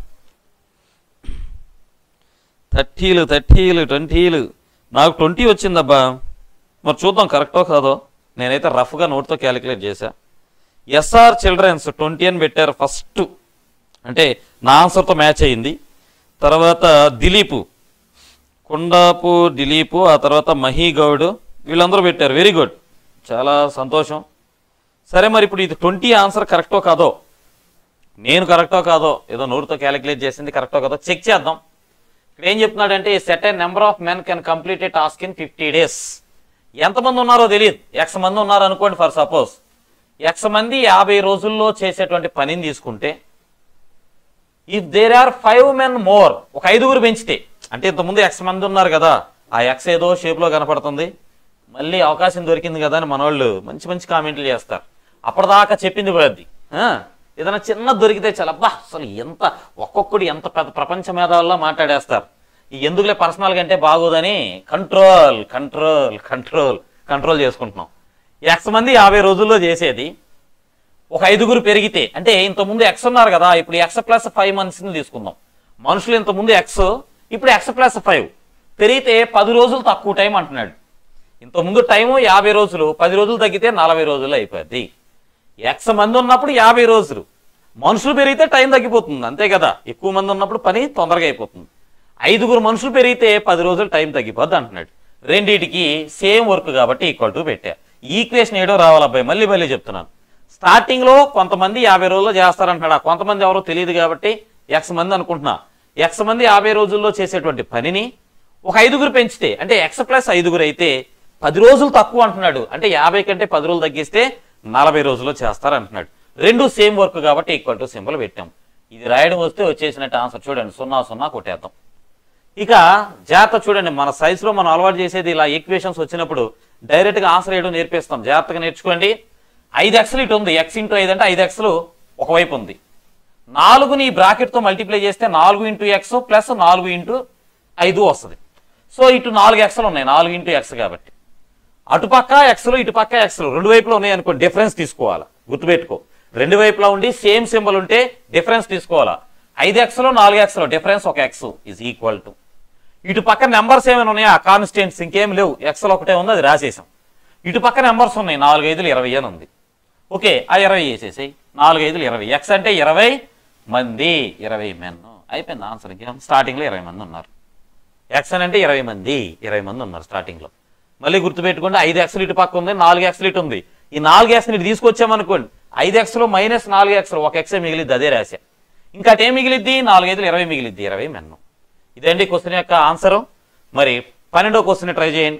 థర్టీలు థర్టీలు ట్వంటీలు నాకు ట్వంటీ వచ్చిందబ్బా మరి చూద్దాం కరెక్టో కాదో నేనైతే రఫ్గా నోట్తో క్యాలిక్యులేట్ చేశా ఎస్ఆర్ చిల్డ్రన్స్ ట్వంటీ అని పెట్టారు ఫస్ట్ అంటే నా ఆన్సర్తో మ్యాచ్ అయింది తర్వాత దిలీపు కొండాపు దిలీపు ఆ తర్వాత మహీగౌడ్ వీళ్ళందరూ పెట్టారు వెరీ గుడ్ చాలా సంతోషం సరే మరి ఇప్పుడు ఇది ట్వంటీ ఆన్సర్ కరెక్టో కాదో నేను కరెక్టో కాదో ఏదో నోటితో క్యాలిక్యులేట్ చేసింది కరెక్టో కాదో చెక్ చేద్దాం ఇక్కడ ఏం చెప్తున్నాడంటే set number of men can complete a task in fifty days ఎంతమంది ఉన్నారో తెలియదు ఎక్స్ మంది ఉన్నారు అనుకోండి ఫర్ సపోజ్ ఎక్స్ మంది యాభై రోజుల్లో చేసేటువంటి పనిని తీసుకుంటే if there are five men more ఒక ఐదుగురు పెంచితే అంటే ఇంతకుముందు ఎక్స్ మంది ఉన్నారు కదా ఆ ఎక్స్ ఏదో షేప్లో కనపడుతుంది మళ్ళీ అవకాశం దొరికింది కదా అని మనోళ్ళు మంచి మంచి కామెంట్లు చేస్తారు అప్పటిదాకా చెప్పింది పోద్ది ఆ, ఏదైనా చిన్న దొరికితే చాలా అబ్బా అసలు ఎంత ఒక్కొక్కడు ఎంత పెద్ద ప్రపంచ మేధావుల్లో మాట్లాడేస్తారు ఈ ఎందుకులే పర్సనల్ కంటే బాగోదని కంట్రోల్ కంట్రోల్ కంట్రోల్ కంట్రోల్ చేసుకుంటున్నాం ఎక్స్ మంది యాభై రోజుల్లో చేసేది ఒక ఐదుగురు పెరిగితే అంటే ఇంతకుముందు ఎక్స్ ఉన్నారు కదా ఇప్పుడు ఎక్స్ ప్లస్ ఫైవ్ మంత్స్ని తీసుకుందాం మనుషులు ఇంతకుముందు ఎక్స్ ఇప్పుడు ఎక్స్ ప్లస్ ఫైవ్ పెరిగితే పది రోజులు తక్కువ టైం అంటున్నాడు ఇంతకుముందు టైము యాభై రోజులు పది రోజులు తగ్గితే నలభై రోజులు అయిపోద్ది ఎక్స్ మంది ఉన్నప్పుడు యాభై రోజులు మనుషులు పెరిగితే టైం తగ్గిపోతుంది అంతే కదా ఎక్కువ మంది ఉన్నప్పుడు పని తొందరగా అయిపోతుంది ఐదుగురు మనుషులు పెరిగితే పది రోజులు టైం తగ్గిపోద్ది అంటున్నాడు రెండింటికి సేమ్ వర్క్ కాబట్టి ఈక్వల్ టు పెట్టా ఈక్వేషన్ ఏడో రావాలి అబ్బాయి మళ్ళీ మళ్ళీ చెప్తున్నాను స్టార్టింగ్ లో కొంతమంది యాభై రోజుల్లో చేస్తారంటున్నాడు ఆ కొంతమంది ఎవరో తెలియదు కాబట్టి ఎక్స్ మంది అనుకుంటున్నా ఎక్స్ మంది యాభై రోజుల్లో చేసేటువంటి పనిని ఒక ఐదుగురు పెంచితే అంటే ఎక్స్ ప్లస్ ఐదుగురు అయితే పది రోజులు తక్కువ అంటున్నాడు అంటే యాభై కంటే పది రోజులు తగ్గిస్తే నలభై రోజుల్లో చేస్తారు అంటున్నాడు రెండు సేమ్ వర్క్ కాబట్టి ఈక్వల్ టు సింబల్ పెట్టాం ఇది రాయడం వస్తే వచ్చేసినట్టు ఆన్సర్ చూడండి సున్నా సున్నా కొట్టేద్దాం ఇక జాగ్రత్త చూడండి మన సైజులో మనం అలవాటు చేసేది ఇలా ఈక్వేషన్స్ వచ్చినప్పుడు డైరెక్ట్గా ఆన్సర్ వేయడం నేర్పిస్తాం జాగ్రత్తగా నేర్చుకోండి ఐదు ఎక్స్లు ఇటు ఉంది ఎక్స్ ఇంటూ ఐదు అంటే ఐదు ఎక్స్లు ఒకవైపు ఉంది నాలుగుని ఈ బ్రాకెట్తో మల్టిప్లై చేస్తే నాలుగు ఇంటూ ఎక్స్ ప్లస్ నాలుగు ఇంటూ ఐదు వస్తుంది సో ఇటు నాలుగు ఎక్స్లు ఉన్నాయి నాలుగు ఇంటూ ఎక్స్ కాబట్టి అటుపక్క ఎక్స్లు ఇటుపక్క ఎక్స్లు రెండు వైపులో ఉన్నాయి అనుకో డిఫరెన్స్ తీసుకోవాలా గుర్తుపెట్టుకో రెండు వైపులా ఉండి సేమ్ సింబల్ ఉంటే డిఫరెన్స్ తీసుకోవాలా ఐదు ఎక్స్లో నాలుగు ఎక్స్లో డిఫరెన్స్ ఒక ఎక్స్ ఈజ్ ఈక్వల్ టు ఇటు పక్క నెంబర్స్ ఏమైనా ఉన్నాయా కాన్స్టెంట్స్ ఇంకేం లేవు ఎక్స్లో ఒకటే ఉంది అది రాసేసాం ఇటు పక్క నెంబర్స్ ఉన్నాయి నాలుగు ఐదులు ఇరవై అని ఉంది ఓకే ఆ ఇరవై వేసేసాయి నాలుగు ఐదులు ఇరవై ఎక్స్ అంటే ఇరవై మంది ఇరవై మెన్ అయిపోయింది ఆన్సర్ ఇంకేం స్టార్టింగ్లో ఇరవై మంది ఉన్నారు ఎక్స్ అని అంటే ఇరవై మంది ఇరవై మంది ఉన్నారు స్టార్టింగ్లో మళ్ళీ గుర్తుపెట్టుకోండి ఐదు ఎక్స్లు ఇటు పక్క ఉంది నాలుగు ఎక్స్లు ఇటు ఉంది ఈ నాలుగు ఎక్స్ని ఇటు తీసుకొచ్చామనుకోండి ఐదు ఎక్స్లు మైనస్ నాలుగు ఎక్స్లు ఒక ఎక్సే మిగిలిద్ది అదే రాశా ఇంకా అటేం మిగిలిద్ది నాలుగు ఐదులు ఇరవై మిగిలిద్ది ఇరవై మెన్ను ఇదండి క్వశ్చన్ యొక్క ఆన్సరు మరి పన్నెండో క్వశ్చన్ ట్రై చేయండి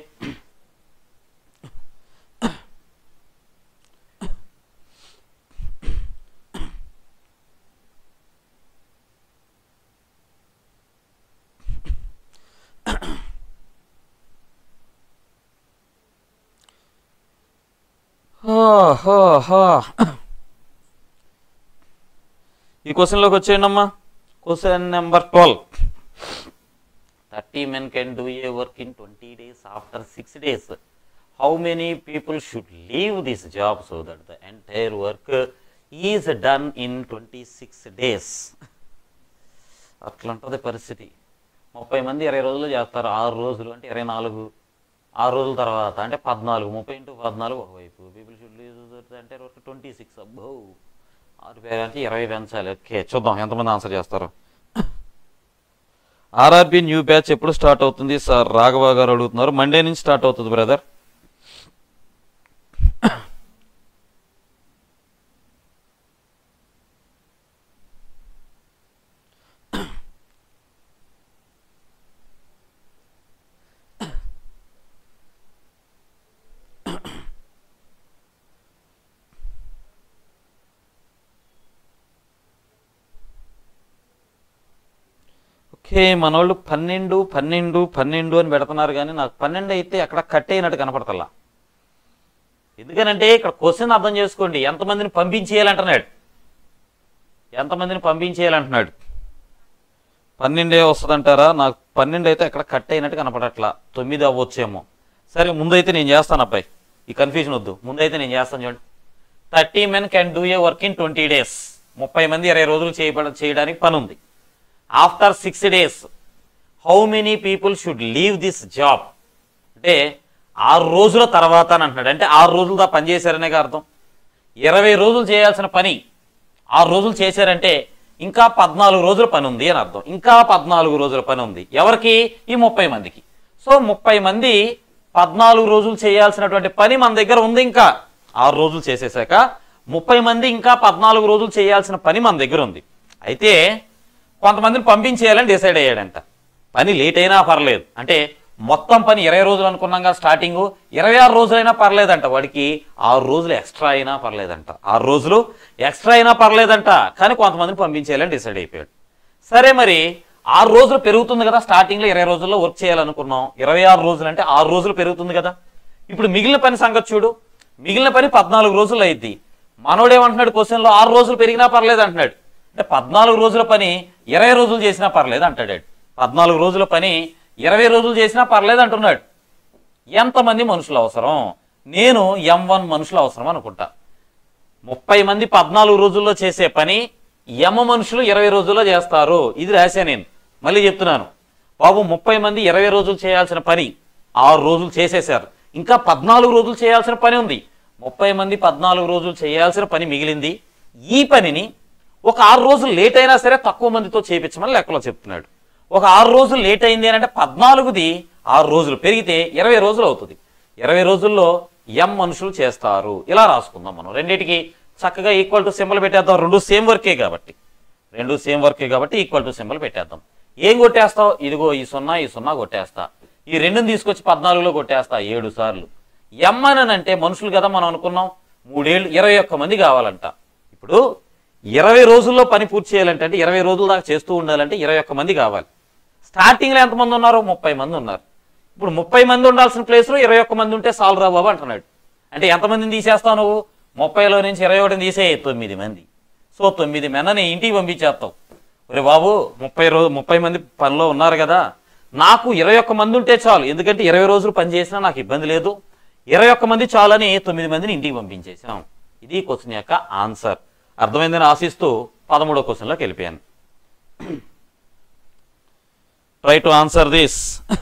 ఈ క్వశ్చన్లోకి వచ్చేయండి అమ్మా question number twelve thirty men can do a work in twenty days after six days how many people should leave this job so that the entire work is done in twenty six days అట్లా ఉంటుంది పరిస్థితి ముప్పై మంది ఇరవై రోజులు చేస్తారు ఆరు రోజులు అంటే ఇరవై నాలుగు ఆరు రోజుల తర్వాత అంటే పద్నాలుగు ముప్పై ఇంటూ పద్నాలుగు ఒకవైపు పీపుల్ షుడ్ లీవ్ అంటే వర్క్ ట్వంటీ సిక్స్ అబ్బో ఆరు పేరు అంటే ఇరవై పెంచాలి ఓకే చూద్దాం ఎంతమంది ఆన్సర్ చేస్తారు ఆర్ఆర్బి న్యూ బ్యాచ్ ఎప్పుడు స్టార్ట్ అవుతుంది సార్ రాఘవ గారు అడుగుతున్నారు మండే నుంచి స్టార్ట్ అవుతుంది బ్రదర్ ఓకే మనోళ్ళు పన్నెండు పన్నెండు పన్నెండు అని పెడుతున్నారు కానీ నాకు పన్నెండు అయితే అక్కడ కట్ అయినట్టు కనపడతల్లా ఎందుకనంటే ఇక్కడ క్వశ్చన్ అర్థం చేసుకోండి ఎంతమందిని పంపించేయాలంటున్నాడు ఎంతమందిని పంపించేయాలంటున్నాడు పన్నెండే వస్తుందంటారా నాకు పన్నెండు అయితే అక్కడ కట్ అయినట్టు కనపడట్లా తొమ్మిది అవ్వచ్చేమో సరే ముందైతే నేను చేస్తాను అబ్బాయి ఈ కన్ఫ్యూజన్ వద్దు ముందైతే నేను చేస్తాను చూడండి thirty men can do a work in twenty days ముప్పై మంది ఇరవై రోజులు చేయబడ చేయడానికి పని ఉంది after six days how many people should leave this job అంటే ఆరు రోజుల తర్వాత అని అంటున్నాడు అంటే ఆరు రోజులు దా పని చేశారనే అర్థం ఇరవై రోజులు చేయాల్సిన పని ఆరు రోజులు చేశారంటే ఇంకా పద్నాలుగు రోజుల పని ఉంది అని అర్థం ఇంకా పద్నాలుగు రోజుల పని ఉంది ఎవరికి ఈ ముప్పై మందికి సో ముప్పై మంది పద్నాలుగు రోజులు చేయాల్సినటువంటి పని మన దగ్గర ఉంది ఇంకా ఆరు రోజులు చేసేసాక ముప్పై మంది ఇంకా పద్నాలుగు రోజులు చేయాల్సిన పని మన దగ్గర ఉంది అయితే కొంతమందిని పంపించేయాలని డిసైడ్ అయ్యాడంట పని లేట్ అయినా పర్లేదు అంటే మొత్తం పని ఇరవై రోజులు అనుకున్నాగా స్టార్టింగ్ ఇరవై ఆరు రోజులైనా పర్లేదంట వాడికి ఆరు రోజులు ఎక్స్ట్రా అయినా పర్లేదంట ఆరు రోజులు ఎక్స్ట్రా అయినా పర్లేదంట కానీ కొంతమందిని పంపించేయాలని డిసైడ్ అయిపోయాడు సరే మరి ఆరు రోజులు పెరుగుతుంది కదా స్టార్టింగ్లో ఇరవై రోజుల్లో వర్క్ చేయాలనుకున్నాం ఇరవై ఆరు రోజులు అంటే ఆరు రోజులు పెరుగుతుంది కదా ఇప్పుడు మిగిలిన పని సంగతి చూడు మిగిలిన పని పద్నాలుగు రోజులు అయింది మనోడేమంటున్నాడు క్వశ్చన్లో ఆరు రోజులు పెరిగినా పర్లేదు అంటున్నాడు అంటే పద్నాలుగు రోజుల పని ఇరవై రోజులు చేసినా పర్లేదు అంటాడు పద్నాలుగు రోజుల పని ఇరవై రోజులు చేసినా పర్లేదు అంటున్నాడు ఎంతమంది మనుషులు అవసరం నేను ఎం వన్ మనుషులు అవసరం అనుకుంటా ముప్పై మంది పద్నాలుగు రోజుల్లో చేసే పని యమ మనుషులు ఇరవై రోజుల్లో చేస్తారు ఇది రాశా నేను మళ్ళీ చెప్తున్నాను బాబు ముప్పై మంది ఇరవై రోజులు చేయాల్సిన పని ఆరు రోజులు చేసేశారు ఇంకా పద్నాలుగు రోజులు చేయాల్సిన పని ఉంది ముప్పై మంది పద్నాలుగు రోజులు చేయాల్సిన పని మిగిలింది ఈ పనిని ఒక ఆరు రోజులు లేట్ అయినా సరే తక్కువ మందితో చేపించమని లెక్కలో చెప్తున్నాడు ఒక ఆరు రోజులు లేట్ అయింది అని అంటే పద్నాలుగుది ఆరు రోజులు పెరిగితే ఇరవై రోజులు అవుతుంది ఇరవై రోజుల్లో ఎం మనుషులు చేస్తారు ఇలా రాసుకుందాం మనం రెండింటికి చక్కగా ఈక్వల్ టు సింబల్ పెట్టేద్దాం రెండు సేమ్ వర్కే కాబట్టి రెండు సేమ్ వర్కే కాబట్టి ఈక్వల్ టు సింబల్ పెట్టేద్దాం ఏం కొట్టేస్తావు ఇదిగో ఈ సున్నా ఈ సున్నా కొట్టేస్తా ఈ రెండుని తీసుకొచ్చి పద్నాలుగులో కొట్టేస్తా ఏడు సార్లు ఎమ్మనని అంటే మనుషులు కదా మనం అనుకున్నాం మూడేళ్ళు ఇరవై ఒక్క మంది కావాలంట ఇప్పుడు ఇరవై రోజుల్లో పని పూర్తి చేయాలంటే అంటే ఇరవై రోజుల దాకా చేస్తూ ఉండాలంటే ఇరవై ఒక్క మంది కావాలి స్టార్టింగ్లో ఎంతమంది ఉన్నారు ముప్పై మంది ఉన్నారు ఇప్పుడు ముప్పై మంది ఉండాల్సిన ప్లేస్లో ఇరవై ఒక్క మంది ఉంటే సాల్ రా బాబు అంటున్నాడు అంటే ఎంతమందిని తీసేస్తావు నువ్వు ముప్పైలో నుంచి ఇరవై ఒకటిని తీసే తొమ్మిది మంది సో తొమ్మిది మందిని ఇంటికి పంపించేస్తావు ఒరే బాబు ముప్పై రోజు ముప్పై మంది పనిలో ఉన్నారు కదా నాకు ఇరవై ఒక్క మంది ఉంటే చాలు ఎందుకంటే ఇరవై రోజులు పని చేసినా నాకు ఇబ్బంది లేదు ఇరవై ఒక్క మంది చాలని తొమ్మిది మందిని ఇంటికి పంపించేసాం ఇది క్వశ్చన్ యొక్క ఆన్సర్ అర్థమైందని ఆశిస్తూ పదమూడో క్వశ్చన్లోకి వెళ్ళిపోయాను try to answer this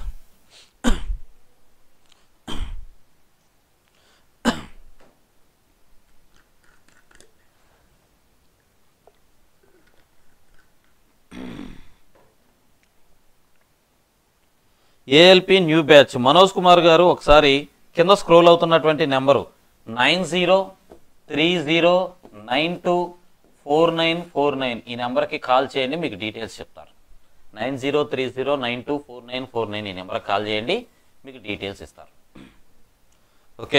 ALP new batch Manoj Kumar garu ఒకసారి కింద స్క్రోల్ అవుతున్నటువంటి number nine zero three zero nine two four nine four nine ఈ నెంబర్కి కాల్ చేయండి మీకు డీటెయిల్స్ చెప్తారు nine zero three zero nine two four nine four nine ఈ నెంబర్కి కాల్ చేయండి మీకు డీటెయిల్స్ ఇస్తారు okay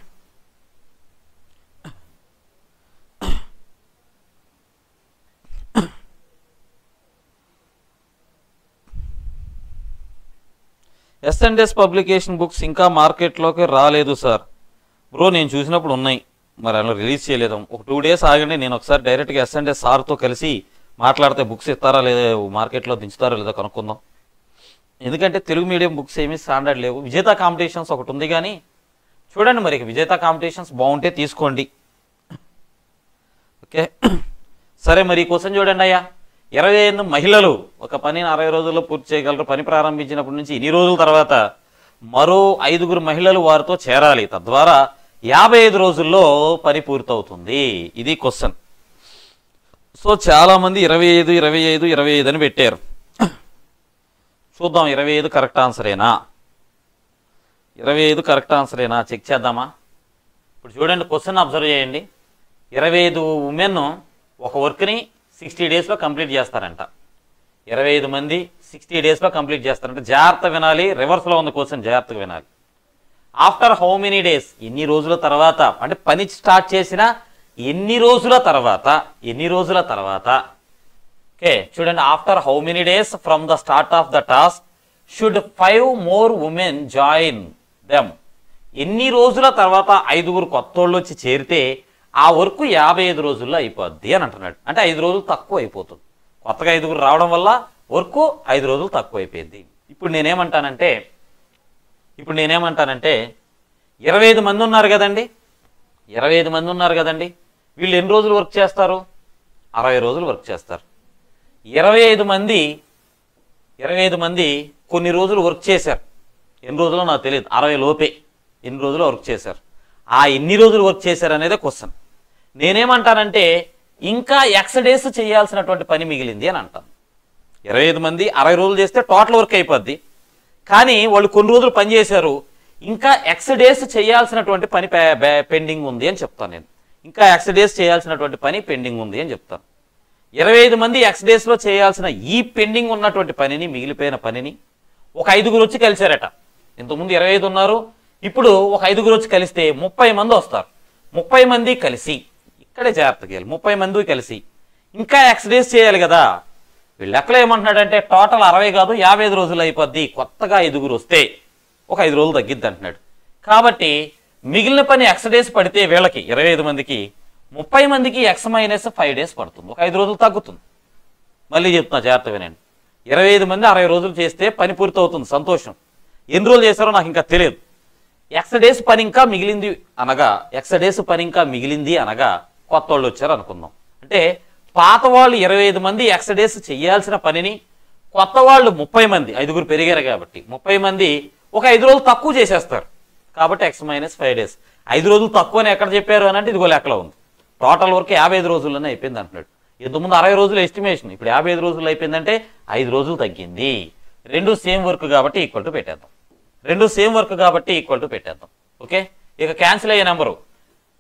S and S publication books ఇంకా మార్కెట్లోకి రాలేదు సార్ బ్రో నేను చూసినప్పుడు ఉన్నాయి మరి అలా రిలీజ్ చేయలేదు ఒక టూ డేస్ ఆగండి నేను ఒకసారి డైరెక్ట్గా ఎస్ అండ్ ఎస్ సార్తో కలిసి మాట్లాడితే బుక్స్ ఇస్తారా లేదా మార్కెట్లో దించుతారా లేదా కనుక్కుందాం ఎందుకంటే తెలుగు మీడియం బుక్స్ ఏమీ స్టాండర్డ్ లేవు విజేత కాంపిటీషన్స్ ఒకటి ఉంది కానీ చూడండి మరి విజేత కాంపిటీషన్స్ బాగుంటే తీసుకోండి ఓకే సరే మరి ఈ క్వశ్చన్ చూడండి అయ్యా ఇరవై ఐదు మహిళలు ఒక పనిని అరవై రోజుల్లో పూర్తి చేయగలరు పని ప్రారంభించినప్పటి నుంచి ఇన్ని రోజుల తర్వాత మరో ఐదుగురు మహిళలు వారితో చేరాలి తద్వారా యాభై ఐదు రోజుల్లో పని పూర్తవుతుంది ఇది క్వశ్చన్ సో చాలా మంది ఇరవై ఐదు ఇరవై ఐదు ఇరవై ఐదు అని పెట్టారు చూద్దాం ఇరవై ఐదు కరెక్ట్ ఆన్సరేనా ఇరవై ఐదు కరెక్ట్ ఆన్సరేనా చెక్ చేద్దామా ఇప్పుడు చూడండి క్వశ్చన్ అబ్జర్వ్ చేయండి ఇరవై ఐదు ఉమెన్ ఒక వర్క్ని సిక్స్టీ డేస్లో కంప్లీట్ చేస్తారంట ఇరవై ఐదు మంది సిక్స్టీ డేస్లో కంప్లీట్ చేస్తారంట జాగ్రత్త వినాలి రివర్స్లో ఉంది క్వశ్చన్ జాగ్రత్తగా వినాలి ఆఫ్టర్ హౌ మెనీ డేస్ ఎన్ని రోజుల తర్వాత అంటే పని స్టార్ట్ చేసిన ఎన్ని రోజుల తర్వాత ఎన్ని రోజుల తర్వాత ఓకే చూడండి after how many days from the start of the task should five more women join them ఎన్ని రోజుల తర్వాత ఐదుగురు కొత్తోళ్ళు వచ్చి చేరితే ఆ వర్క్ యాభై ఐదు రోజుల్లో అయిపోద్ది అని అంటున్నాడు అంటే ఐదు రోజులు తక్కువ అయిపోతుంది కొత్తగా ఐదుగురు రావడం వల్ల వర్క్ ఐదు రోజులు తక్కువ అయిపోయింది ఇప్పుడు నేనేమంటానంటే ఇప్పుడు నేనేమంటానంటే ఇరవై ఐదు మంది ఉన్నారు కదండి ఇరవై ఐదు మంది ఉన్నారు కదండి వీళ్ళు ఎన్ని రోజులు వర్క్ చేస్తారు అరవై రోజులు వర్క్ చేస్తారు ఇరవై ఐదు మంది ఇరవై ఐదు మంది కొన్ని రోజులు వర్క్ చేశారు ఎన్ని రోజులు నాకు తెలియదు అరవై లోపే ఎన్ని రోజులు వర్క్ చేశారు ఆ ఎన్ని రోజులు వర్క్ చేశారు అనేదే క్వశ్చన్ నేనేమంటానంటే ఇంకా ఎక్స్ డేస్ చేయాల్సినటువంటి పని మిగిలింది అని అంటాను ఇరవై ఐదు మంది అరవై రోజులు చేస్తే టోటల్ వర్క్ అయిపోద్ది కానీ వాళ్ళు కొన్ని రోజులు పని చేశారు ఇంకా ఎక్స్ డేస్ చేయాల్సినటువంటి పని పె- పె- పెండింగ్ ఉంది అని చెప్తాను నేను ఇంకా ఎక్స్ డేస్ చేయాల్సినటువంటి పని పెండింగ్ ఉంది అని చెప్తాను ఇరవై ఐదు మంది ఎక్స్ డేస్లో చేయాల్సిన ఈ పెండింగ్ ఉన్నటువంటి పనిని మిగిలిపోయిన పనిని ఒక ఐదుగురు వచ్చి కలిశారట ఇంతకుముందు ఇరవై ఐదు ఉన్నారు ఇప్పుడు ఒక ఐదుగురు వచ్చి కలిస్తే ముప్పై మంది వస్తారు ముప్పై మంది కలిసి ఇక్కడే జాగ్రత్తగా వెళ్ళి ముప్పై మంది కలిసి ఇంకా ఎక్స్ డేస్ చేయాలి కదా వీళ్ళు లెక్కలో ఏమంటున్నాడంటే టోటల్ అరవై కాదు యాభై ఐదు రోజులు అయిపోద్ది కొత్తగా ఐదుగురు వస్తే ఒక ఐదు రోజులు తగ్గిద్ది అంటున్నాడు కాబట్టి మిగిలిన పని ఎక్స్ డేస్ పడితే వీళ్ళకి ఇరవై ఐదు మందికి ముప్పై మందికి ఎక్స్ మైనస్ ఫైవ్ డేస్ పడుతుంది ఒక ఐదు రోజులు తగ్గుతుంది మళ్ళీ చెప్తున్నా జాగ్రత్త వినండి ఇరవై ఐదు మంది అరవై రోజులు చేస్తే పని పూర్తి అవుతుంది సంతోషం ఎన్ని రోజులు చేశారో నాకు ఇంకా తెలియదు ఎక్స్ డేస్ పని ఇంకా మిగిలింది అనగా ఎక్స్ డేస్ పని ఇంకా మిగిలింది అనగా కొత్త వాళ్ళు వచ్చారు అనుకుందాం అంటే పాత వాళ్ళు ఇరవై ఐదు మంది ఎక్స్ డేస్ చేయాల్సిన పనిని కొత్త వాళ్ళు ముప్పై మంది ఐదుగురు పెరిగారు కాబట్టి ముప్పై మంది ఒక ఐదు రోజులు తక్కువ చేసేస్తారు కాబట్టి ఎక్స్ మైనస్ ఫైవ్ డేస్ ఐదు రోజులు తక్కువని ఎక్కడ చెప్పారు అని అంటే ఇదిగో లెక్కలో ఉంది టోటల్ వర్క్ యాభై ఐదు రోజుల్లోనే అయిపోయింది అంటున్నాడు ఇంతకుముందు అరవై రోజులు ఎస్టిమేషన్ ఇప్పుడు యాభై ఐదు రోజులు అయిపోయిందంటే ఐదు రోజులు తగ్గింది రెండు సేమ్ వర్క్ కాబట్టి ఈక్వల్ టు పెట్టేద్దాం రెండు సేమ్ వర్క్ కాబట్టి ఈక్వల్ టు పెట్టేద్దాం ఓకే ఇక క్యాన్సిల్ అయ్యే నెంబరు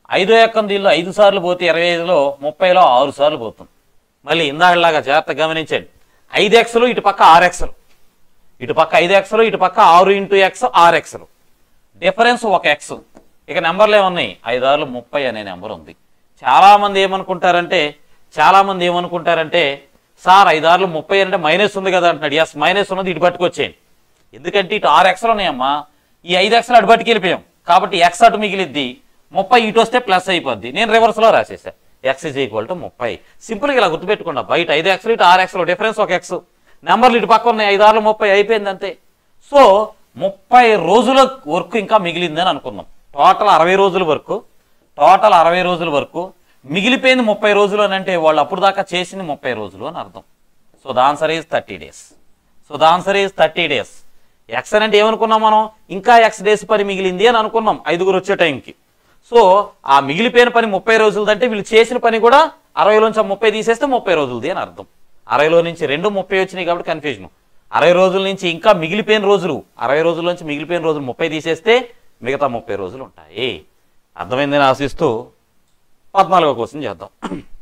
ఐదో ఎక్కం దీనిలో ఐదు సార్లు పోతే ఇరవై ఐదులో ముప్పైలో ఆరు సార్లు పోతుంది మళ్ళీ ఇందాకలాగా జాగ్రత్త గమనించండి ఐదు ఎక్స్లు ఇటు పక్క ఆరు ఎక్స్లు ఇటు పక్క ఐదు ఎక్స్లు ఇటు పక్క ఆరు ఇంటూ ఎక్స్ ఆరు ఎక్స్లు డిఫరెన్స్ ఒక ఎక్స్ ఇక నెంబర్లు ఏమున్నాయి ఐదు ఆరులు ముప్పై అనే నెంబర్ ఉంది చాలామంది ఏమనుకుంటారంటే చాలామంది ఏమనుకుంటారంటే సార్ ఐదు ఆరులు ముప్పై అంటే మైనస్ ఉంది కదా అంటున్నాడు ఎస్ మైనస్ ఉన్నది ఇటు పట్టుకొచ్చేయండి ఎందుకంటే ఇటు ఆరు ఎక్స్లు ఉన్నాయమ్మా ఈ ఐదు ఎక్స్లు అటు పట్టుకెళ్ళిపోయాం కాబట్టి ఎక్స్ అటు మిగిలిద్ది ముప్పై ఇటు వస్తే ప్లస్ అయిపోద్ది నేను రివర్స్లో రాసేసా ఎక్స్ ఇజ్ ఈక్వల్ టు ముప్పై సింపుల్గా ఇలా గుర్తుపెట్టుకున్నా బయట ఐదు ఎక్స్లు ఇటు ఆరు ఎక్స్లు డిఫరెన్స్ ఒక ఎక్స్ నెంబర్లు ఇటు పక్క ఉన్నాయి ఐదు ఆరులు ముప్పై అయిపోయింది అంతే సో ముప్పై రోజుల వర్క్ ఇంకా మిగిలిందని అనుకుందాం టోటల్ అరవై రోజుల వరకు టోటల్ అరవై రోజుల వరకు మిగిలిపోయింది ముప్పై రోజులు అని అంటే వాళ్ళు అప్పుడు దాకా చేసింది ముప్పై రోజులు అని అర్థం so the answer is thirty days so the answer is thirty days X అని అంటే ఏమనుకున్నాం మనం ఇంకా ఎక్స్ డేస్ పని మిగిలింది అని అనుకున్నాం ఐదుగురు వచ్చే టైంకి సో ఆ మిగిలిపోయిన పని ముప్పై రోజులది అంటే వీళ్ళు చేసిన పని కూడా అరవైలోంచి ఆ ముప్పై తీసేస్తే ముప్పై రోజులది అని అర్థం అరవైలో నుంచి రెండు ముప్పై వచ్చినాయి కాబట్టి కన్ఫ్యూజన్ అరవై రోజుల నుంచి ఇంకా మిగిలిపోయిన రోజులు అరవై రోజుల నుంచి మిగిలిపోయిన రోజులు ముప్పై తీసేస్తే మిగతా ముప్పై రోజులు ఉంటాయి అర్థమైందని ఆశిస్తూ పద్నాలుగో క్వశ్చన్ చేద్దాం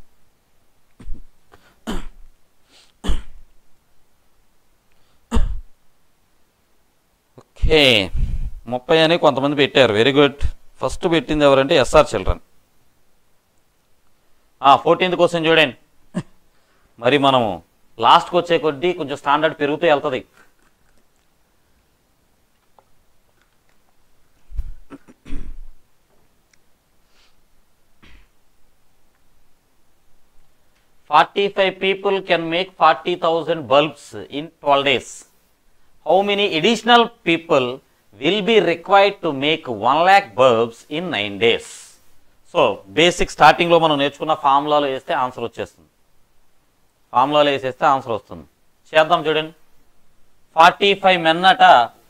ఓకే ముప్పై అని కొంతమంది పెట్టారు వెరీ గుడ్ ఫస్ట్ పెట్టింది ఎవరంటే ఎస్ఆర్ చిల్డ్రన్ ఫోర్టీన్త్ క్వశ్చన్ చూడండి మరి మనము లాస్ట్కి వచ్చే కొద్దీ కొంచెం స్టాండర్డ్ పెరుగుతూ వెళ్తుంది forty five people can make forty thousand bulbs in twelve days how many additional people will be required to make one lakh bulbs in nine days so basic స్టార్టింగ్లో మనం నేర్చుకున్న ఫార్ములాలో వేస్తే ఆన్సర్ వచ్చేస్తుంది ఫార్ములాలో వేసేస్తే ఆన్సర్ వస్తుంది చేద్దాం చూడండి ఫార్టీ ఫైవ్ మెన్నట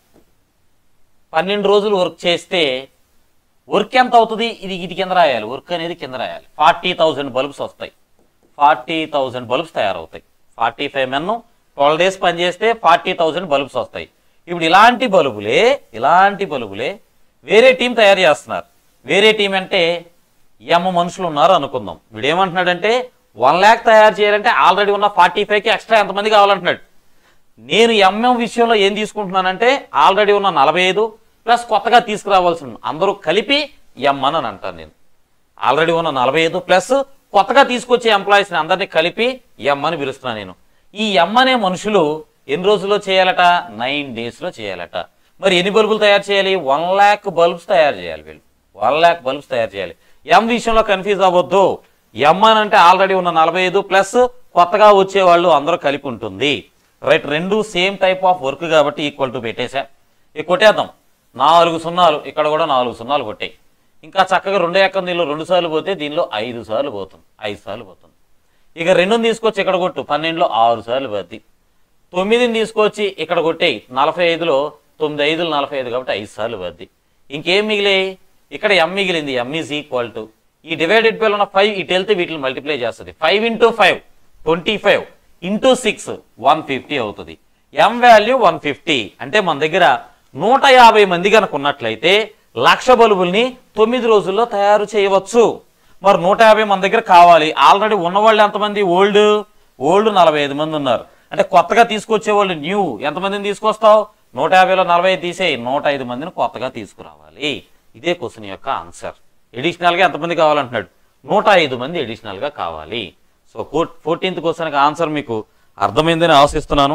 పన్నెండు రోజులు వర్క్ చేస్తే వర్క్ ఎంత అవుతుంది ఇది ఇది కింద రాయాలి వర్క్ అనేది కింద రాయాలి ఫార్టీ థౌజండ్ బల్బ్స్ వస్తాయి ఫార్టీ థౌజండ్ బల్బ్స్ తయారవుతాయి forty five men twelve days పనిచేస్తే ఫార్టీ థౌజండ్ బల్బ్స్ వస్తాయి ఇప్పుడు ఇలాంటి బల్బులే ఇలాంటి బల్బులే వేరే టీం తయారు చేస్తున్నారు వేరే టీం అంటే ఎమ్ మనుషులు ఉన్నారు అనుకుందాం వీడు ఏమంటున్నాడంటే వన్ ల్యాక్ తయారు చేయాలంటే ఆల్రెడీ ఉన్న ఫార్టీ ఫైవ్కి ఎక్స్ట్రా ఎంతమంది కావాలంటున్నాడు నేను ఎంఎం విషయంలో ఏం తీసుకుంటున్నానంటే ఆల్రెడీ ఉన్న నలభై ఐదు ప్లస్ కొత్తగా తీసుకురావాల్సి ఉంది అందరూ కలిపి ఎం అని అంటాను నేను ఆల్రెడీ ఉన్న నలభై ఐదు ప్లస్ కొత్తగా తీసుకొచ్చే ఎంప్లాయీస్ని అందరినీ కలిపి ఎం అని పిలుస్తున్నాను నేను ఈ ఎం అనే మనుషులు ఎన్ని రోజుల్లో చేయాలట నైన్ డేస్లో చేయాలట మరి ఎన్ని బల్బులు తయారు చేయాలి వన్ ల్యాక్ బల్బ్స్ తయారు చేయాలి వీళ్ళు వన్ ల్యాక్ బల్బ్స్ తయారు చేయాలి ఎం విషయంలో కన్ఫ్యూజ్ అవ్వద్దు ఎం అని అంటే ఆల్రెడీ ఉన్న నలభై ఐదు ప్లస్ కొత్తగా వచ్చే వాళ్ళు అందరూ కలిపి ఉంటుంది రైట్ రెండు సేమ్ టైప్ ఆఫ్ వర్క్ కాబట్టి ఈక్వల్ టు పెట్టేశా ఇక కొట్టేద్దాం నాలుగు సున్నాలు ఇక్కడ కూడా నాలుగు సున్నాలు కొట్టాయి ఇంకా చక్కగా రెండో ఎక్కం దీనిలో రెండు సార్లు పోతే దీనిలో ఐదు సార్లు పోతుంది ఐదు సార్లు పోతుంది ఇక రెండుని తీసుకొచ్చి ఇక్కడ కొట్టు పన్నెండులో ఆరు సార్లు పోద్ది తొమ్మిదిని తీసుకొచ్చి ఇక్కడ కొట్టేయి నలభై ఐదులో తొమ్మిది ఐదులు నలభై ఐదు కాబట్టి ఐదు సార్లు పోద్ది ఇంకేం మిగిలాయి ఇక్కడ ఎం మిగిలింది ఎం ఈజ్ ఈక్వల్ టు ఈ డివైడెడ్ బై ఉన్న ఫైవ్ ఇటు వెళ్తే వీటిని మల్టిప్లై చేస్తుంది five into five twenty five into six one fifty అవుతుంది ఎం వాల్యూ వన్ ఫిఫ్టీ అంటే మన దగ్గర నూట యాభై మంది కనుక ఉన్నట్లయితే లక్ష బల్బుల్ని తొమ్మిది రోజుల్లో తయారు చేయవచ్చు మరి నూట యాభై మన దగ్గర కావాలి ఆల్రెడీ ఉన్నవాళ్ళు ఎంతమంది ఓల్డ్ ఓల్డ్ నలభై ఐదు మంది ఉన్నారు అంటే కొత్తగా తీసుకొచ్చే వాళ్ళు న్యూ ఎంతమందిని తీసుకొస్తావు నూట యాభైలో నలభై ఐదు తీసేయి నూట ఐదు మందిని కొత్తగా తీసుకురావాలి ఇదే క్వశ్చన్ యొక్క ఆన్సర్ ఎడిషనల్గా ఎంతమంది కావాలంటున్నాడు నూట ఐదు మంది అడిషనల్గా కావాలి సో ఫోర్టీన్త్ క్వశ్చన్కి ఆన్సర్ మీకు అర్థమైందని ఆశిస్తున్నాను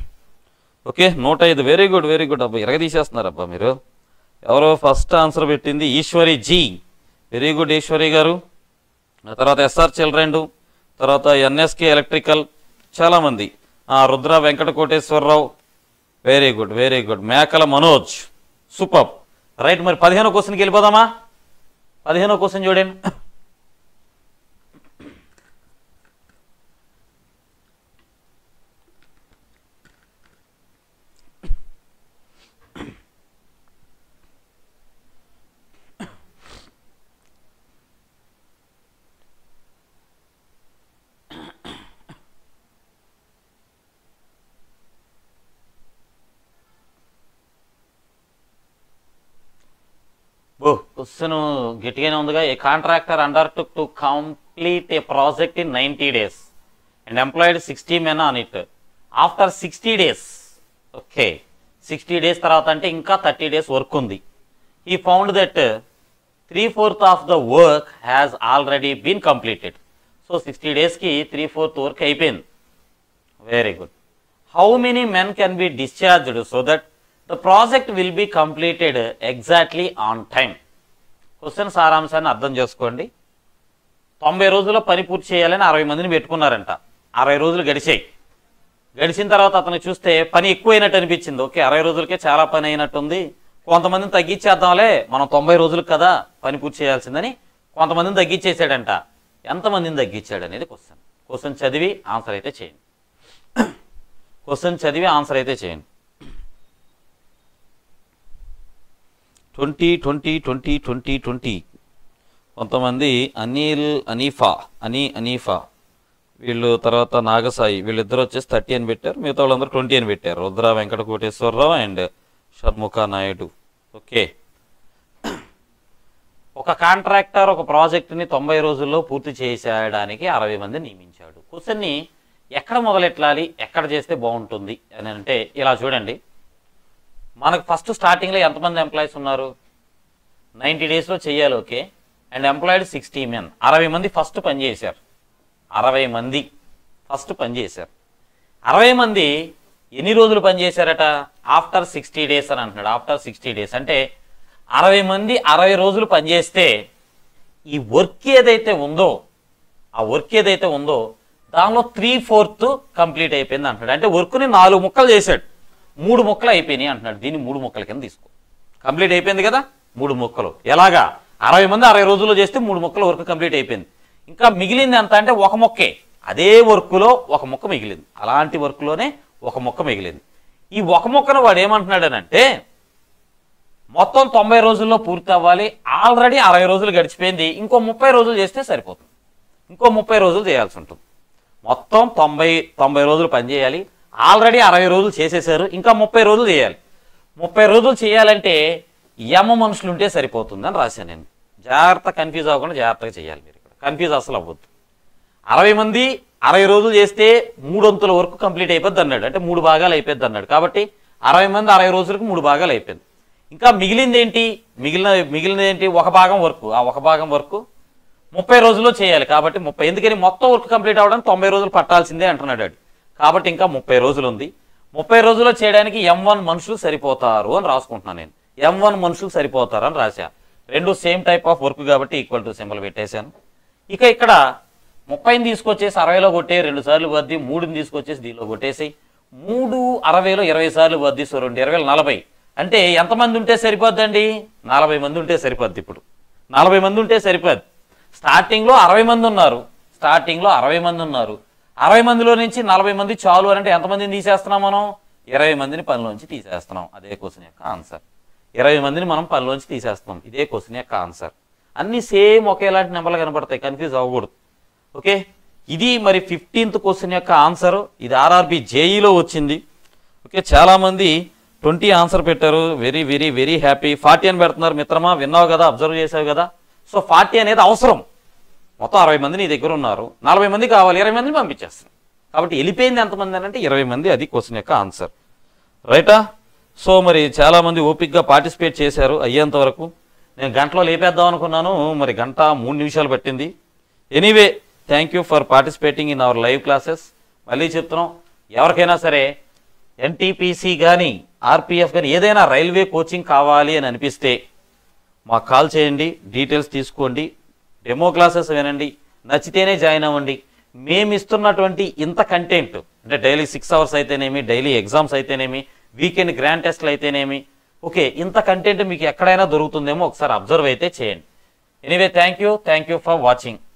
ఓకే నూట ఐదు వెరీ గుడ్ వెరీ గుడ్ అబ్బా ఇరగ తీసేస్తున్నారు అబ్బా మీరు ఎవరో ఫస్ట్ ఆన్సర్ పెట్టింది ఈశ్వరి జీ వెరీ గుడ్ ఈశ్వరి గారు ఆ తర్వాత ఎస్ఆర్ చిల్డ్రన్ తర్వాత ఎన్ఎస్కే ఎలక్ట్రికల్ చాలామంది ఆ, Rudra Venkata Koteswararao very good very good Mekala Manoj super right మరి పదిహేనో క్వశ్చన్కి వెళ్ళిపోదామా పదిహేనో క్వశ్చన్ చూడండి ఓ క్వశ్చన్ గట్టిగానే ఉందిగా a contractor under to to complete a project in ninety days and employed sixty men on it after sixty days okay sixty days తర్వాత అంటే ఇంకా థర్టీ డేస్ వర్క్ ఉంది ఈ found that three fourth of the work has already been completed so sixty డేస్కి three fourth work అయిపోయింది very good how many men can be discharged so that the project will be completed exactly on time question సారాంశాన్ని అర్థం చేసుకోండి తొంభై రోజుల్లో పని పూర్తి చేయాలని అరవై మందిని పెట్టుకున్నారంట అరవై రోజులు గడిచాయి గడిచిన తర్వాత అతను చూస్తే పని ఎక్కువైనట్టు అనిపించింది ఓకే అరవై రోజులకే చాలా పని అయినట్టుంది కొంతమందిని తగ్గించేద్దాంలే మనం తొంభై రోజులకు కదా పని పూర్తి చేయాల్సిందని కొంతమందిని తగ్గించేసాడంట ఎంతమందిని తగ్గించాడు అనేది క్వశ్చన్ క్వశ్చన్ చదివి ఆన్సర్ అయితే చేయండి క్వశ్చన్ చదివి ఆన్సర్ అయితే చేయండి twenty twenty twenty twenty twenty కొంతమంది అనిల్ అనీఫా అని అనీఫా వీళ్ళు తర్వాత నాగసాయి వీళ్ళిద్దరు వచ్చేసి థర్టీ అని పెట్టారు మిగతా వాళ్ళందరూ ట్వంటీ అని పెట్టారు రుద్ర వెంకట కోటేశ్వరరావు అండ్ షణ్ముఖ నాయుడు ఓకే ఒక కాంట్రాక్టర్ ఒక ప్రాజెక్టుని తొంభై రోజుల్లో పూర్తి చేసేయడానికి అరవై మంది నియమించాడు క్వశ్చన్ని ఎక్కడ మొదలెట్టాలి ఎక్కడ చేస్తే బాగుంటుంది అని అంటే ఇలా చూడండి మనకు ఫస్ట్ స్టార్టింగ్లో ఎంతమంది ఎంప్లాయీస్ ఉన్నారు నైంటీ డేస్లో చేయాలి okay and employed sixty men అరవై మంది ఫస్ట్ పనిచేశారు అరవై మంది ఫస్ట్ పనిచేశారు అరవై మంది ఎన్ని రోజులు పనిచేశారట ఆఫ్టర్ సిక్స్టీ డేస్ అని అంటున్నాడు ఆఫ్టర్ సిక్స్టీ డేస్ అంటే అరవై మంది అరవై రోజులు పనిచేస్తే ఈ వర్క్ ఏదైతే ఉందో ఆ వర్క్ ఏదైతే ఉందో దానిలో త్రీ ఫోర్త్ కంప్లీట్ అయిపోయింది అంటున్నాడు అంటే వర్క్ని నాలుగు ముక్కలు చేశాడు మూడు ముక్కలు అయిపోయినాయి అంటున్నాడు దీన్ని మూడు ముక్కల కింద తీసుకో కంప్లీట్ అయిపోయింది కదా మూడు ముక్కలు ఎలాగా అరవై మంది అరవై రోజుల్లో చేస్తే మూడు ముక్కల వర్క్ కంప్లీట్ అయిపోయింది ఇంకా మిగిలింది ఎంత అంటే ఒక మొక్కే అదే వర్క్లో ఒక మొక్క మిగిలింది అలాంటి వర్క్లోనే ఒక మొక్క మిగిలింది ఈ ఒక మొక్కను వాడు ఏమంటున్నాడనంటే మొత్తం తొంభై రోజుల్లో పూర్తి అవ్వాలి ఆల్రెడీ అరవై రోజులు గడిచిపోయింది ఇంకో ముప్పై రోజులు చేస్తే సరిపోతుంది ఇంకో ముప్పై రోజులు చేయాల్సి ఉంటుంది మొత్తం తొంభై తొంభై రోజులు పనిచేయాలి ఆల్రెడీ అరవై రోజులు చేసేసారు ఇంకా ముప్పై రోజులు చేయాలి ముప్పై రోజులు చేయాలంటే యమ మనుషులు ఉంటే సరిపోతుంది అని రాశాను నేను జాగ్రత్త కన్ఫ్యూజ్ అవ్వకుండా జాగ్రత్తగా చేయాలి మీరు ఇక్కడ కన్ఫ్యూజ్ అసలు అవ్వద్దు అరవై మంది అరవై రోజులు చేస్తే మూడొంతుల వరకు కంప్లీట్ అయిపోద్ది అన్నాడు అంటే మూడు భాగాలు అయిపోద్ది అన్నాడు కాబట్టి అరవై మంది అరవై రోజులకు మూడు భాగాలు అయిపోయింది ఇంకా మిగిలింది ఏంటి మిగిలిన మిగిలినది ఏంటి ఒక భాగం వర్క్ ఆ ఒక భాగం వర్క్ ముప్పై రోజుల్లో చేయాలి కాబట్టి ముప్పై ఎందుకని మొత్తం వర్క్ కంప్లీట్ అవ్వడానికి తొంభై రోజులు పట్టాల్సిందే అంటున్నాడు వాడు. కాబట్టి ఇంకా ముప్పై రోజులు ఉంది ముప్పై రోజుల్లో చేయడానికి ఎం వన్ మనుషులు సరిపోతారు అని రాసుకుంటున్నాను నేను ఎం వన్ మనుషులు సరిపోతారు అని రాశా రెండు సేమ్ టైప్ ఆఫ్ వర్క్ కాబట్టి ఈక్వల్ టు సింబల్ పెట్టేశాను ఇక ఇక్కడ ముప్పైని తీసుకొచ్చేసి అరవైలో కొట్టే రెండు సార్లు వద్ది మూడుని తీసుకొచ్చేసి దీనిలో కొట్టేసి మూడు అరవైలో ఇరవై సార్లు వద్ది సో రెండు ఇరవై నలభై అంటే ఎంతమంది ఉంటే సరిపోద్దండి నలభై మంది ఉంటే సరిపోద్ది ఇప్పుడు నలభై మంది ఉంటే సరిపోద్ది స్టార్టింగ్లో అరవై మంది ఉన్నారు స్టార్టింగ్లో అరవై మంది ఉన్నారు అరవై మందిలో నుంచి నలభై మంది చాలు అని అంటే ఎంతమందిని తీసేస్తున్నాం మనం ఇరవై మందిని పనిలోంచి తీసేస్తున్నాం అదే క్వశ్చన్ యొక్క ఆన్సర్ ఇరవై మందిని మనం పనిలోంచి తీసేస్తున్నాం ఇదే క్వశ్చన్ యొక్క ఆన్సర్ అన్ని సేమ్ ఒకేలాంటి నెంబర్లు కనబడతాయి కన్ఫ్యూజ్ అవ్వకూడదు ఓకే ఇది మరి ఫిఫ్టీన్త్ క్వశ్చన్ యొక్క ఆన్సర్ ఇది ఆర్ఆర్బి జేఈలో వచ్చింది ఓకే చాలామంది ట్వంటీ ఆన్సర్ పెట్టారు very very very happy forty అని పెడుతున్నారు మిత్రమా విన్నావు కదా అబ్జర్వ్ చేసావు కదా సో ఫార్టీ అనేది అవసరం మొత్తం అరవై మంది నీ దగ్గర ఉన్నారు నలభై మంది కావాలి ఇరవై మందిని పంపించేస్తాను కాబట్టి వెళ్ళిపోయింది ఎంతమంది అని అంటే ఇరవై మంది అది క్వశ్చన్ యొక్క ఆన్సర్ రైటా సో మరి చాలామంది ఓపిక్గా పార్టిసిపేట్ చేశారు అయ్యేంత వరకు నేను గంటలో లేపేద్దాం అనుకున్నాను మరి గంట మూడు నిమిషాలు పట్టింది anyway thank you for participating in our live classes మళ్ళీ చెప్తున్నాం ఎవరికైనా సరే ఎన్టీపీసీ కానీ ఆర్పిఎఫ్ కానీ ఏదైనా రైల్వే కోచింగ్ కావాలి అని అనిపిస్తే మాకు కాల్ చేయండి డీటెయిల్స్ తీసుకోండి డెమో క్లాసెస్ వినండి నచ్చితేనే జాయిన్ అవ్వండి మేము ఇస్తున్నటువంటి ఇంత కంటెంట్ అంటే డైలీ సిక్స్ అవర్స్ అయితేనేమి డైలీ ఎగ్జామ్స్ అయితేనేమి వీకెండ్ గ్రాండ్ టెస్ట్లు అయితేనేమి ఓకే ఇంత కంటెంట్ మీకు ఎక్కడైనా దొరుకుతుందేమో ఒకసారి అబ్జర్వ్ అయితే చేయండి anyway thank you thank you for watching